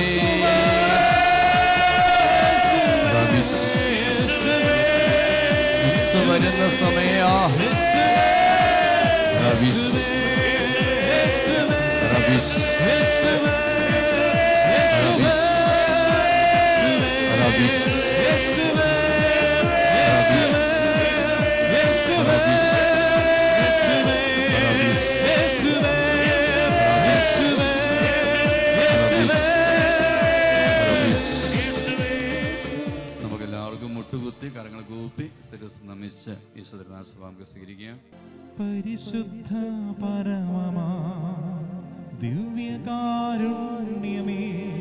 റബീഷ്. യേശു വരുന്ന സമയാ റബീഷ്. റബീഷ്. റബീഷ്. റബീഷ്. നമുക്ക് എല്ലാവർക്കും മുട്ടുകുത്തി കരങ്ങൾ കൂപ്പി ശിരസ് നമിച്ച് ഈശ്വരനാശവാമക്ക് സ്വീകരിക്കാം പരിശുദ്ധ പരമമാ ദിവ്യകാരുണ്യമേ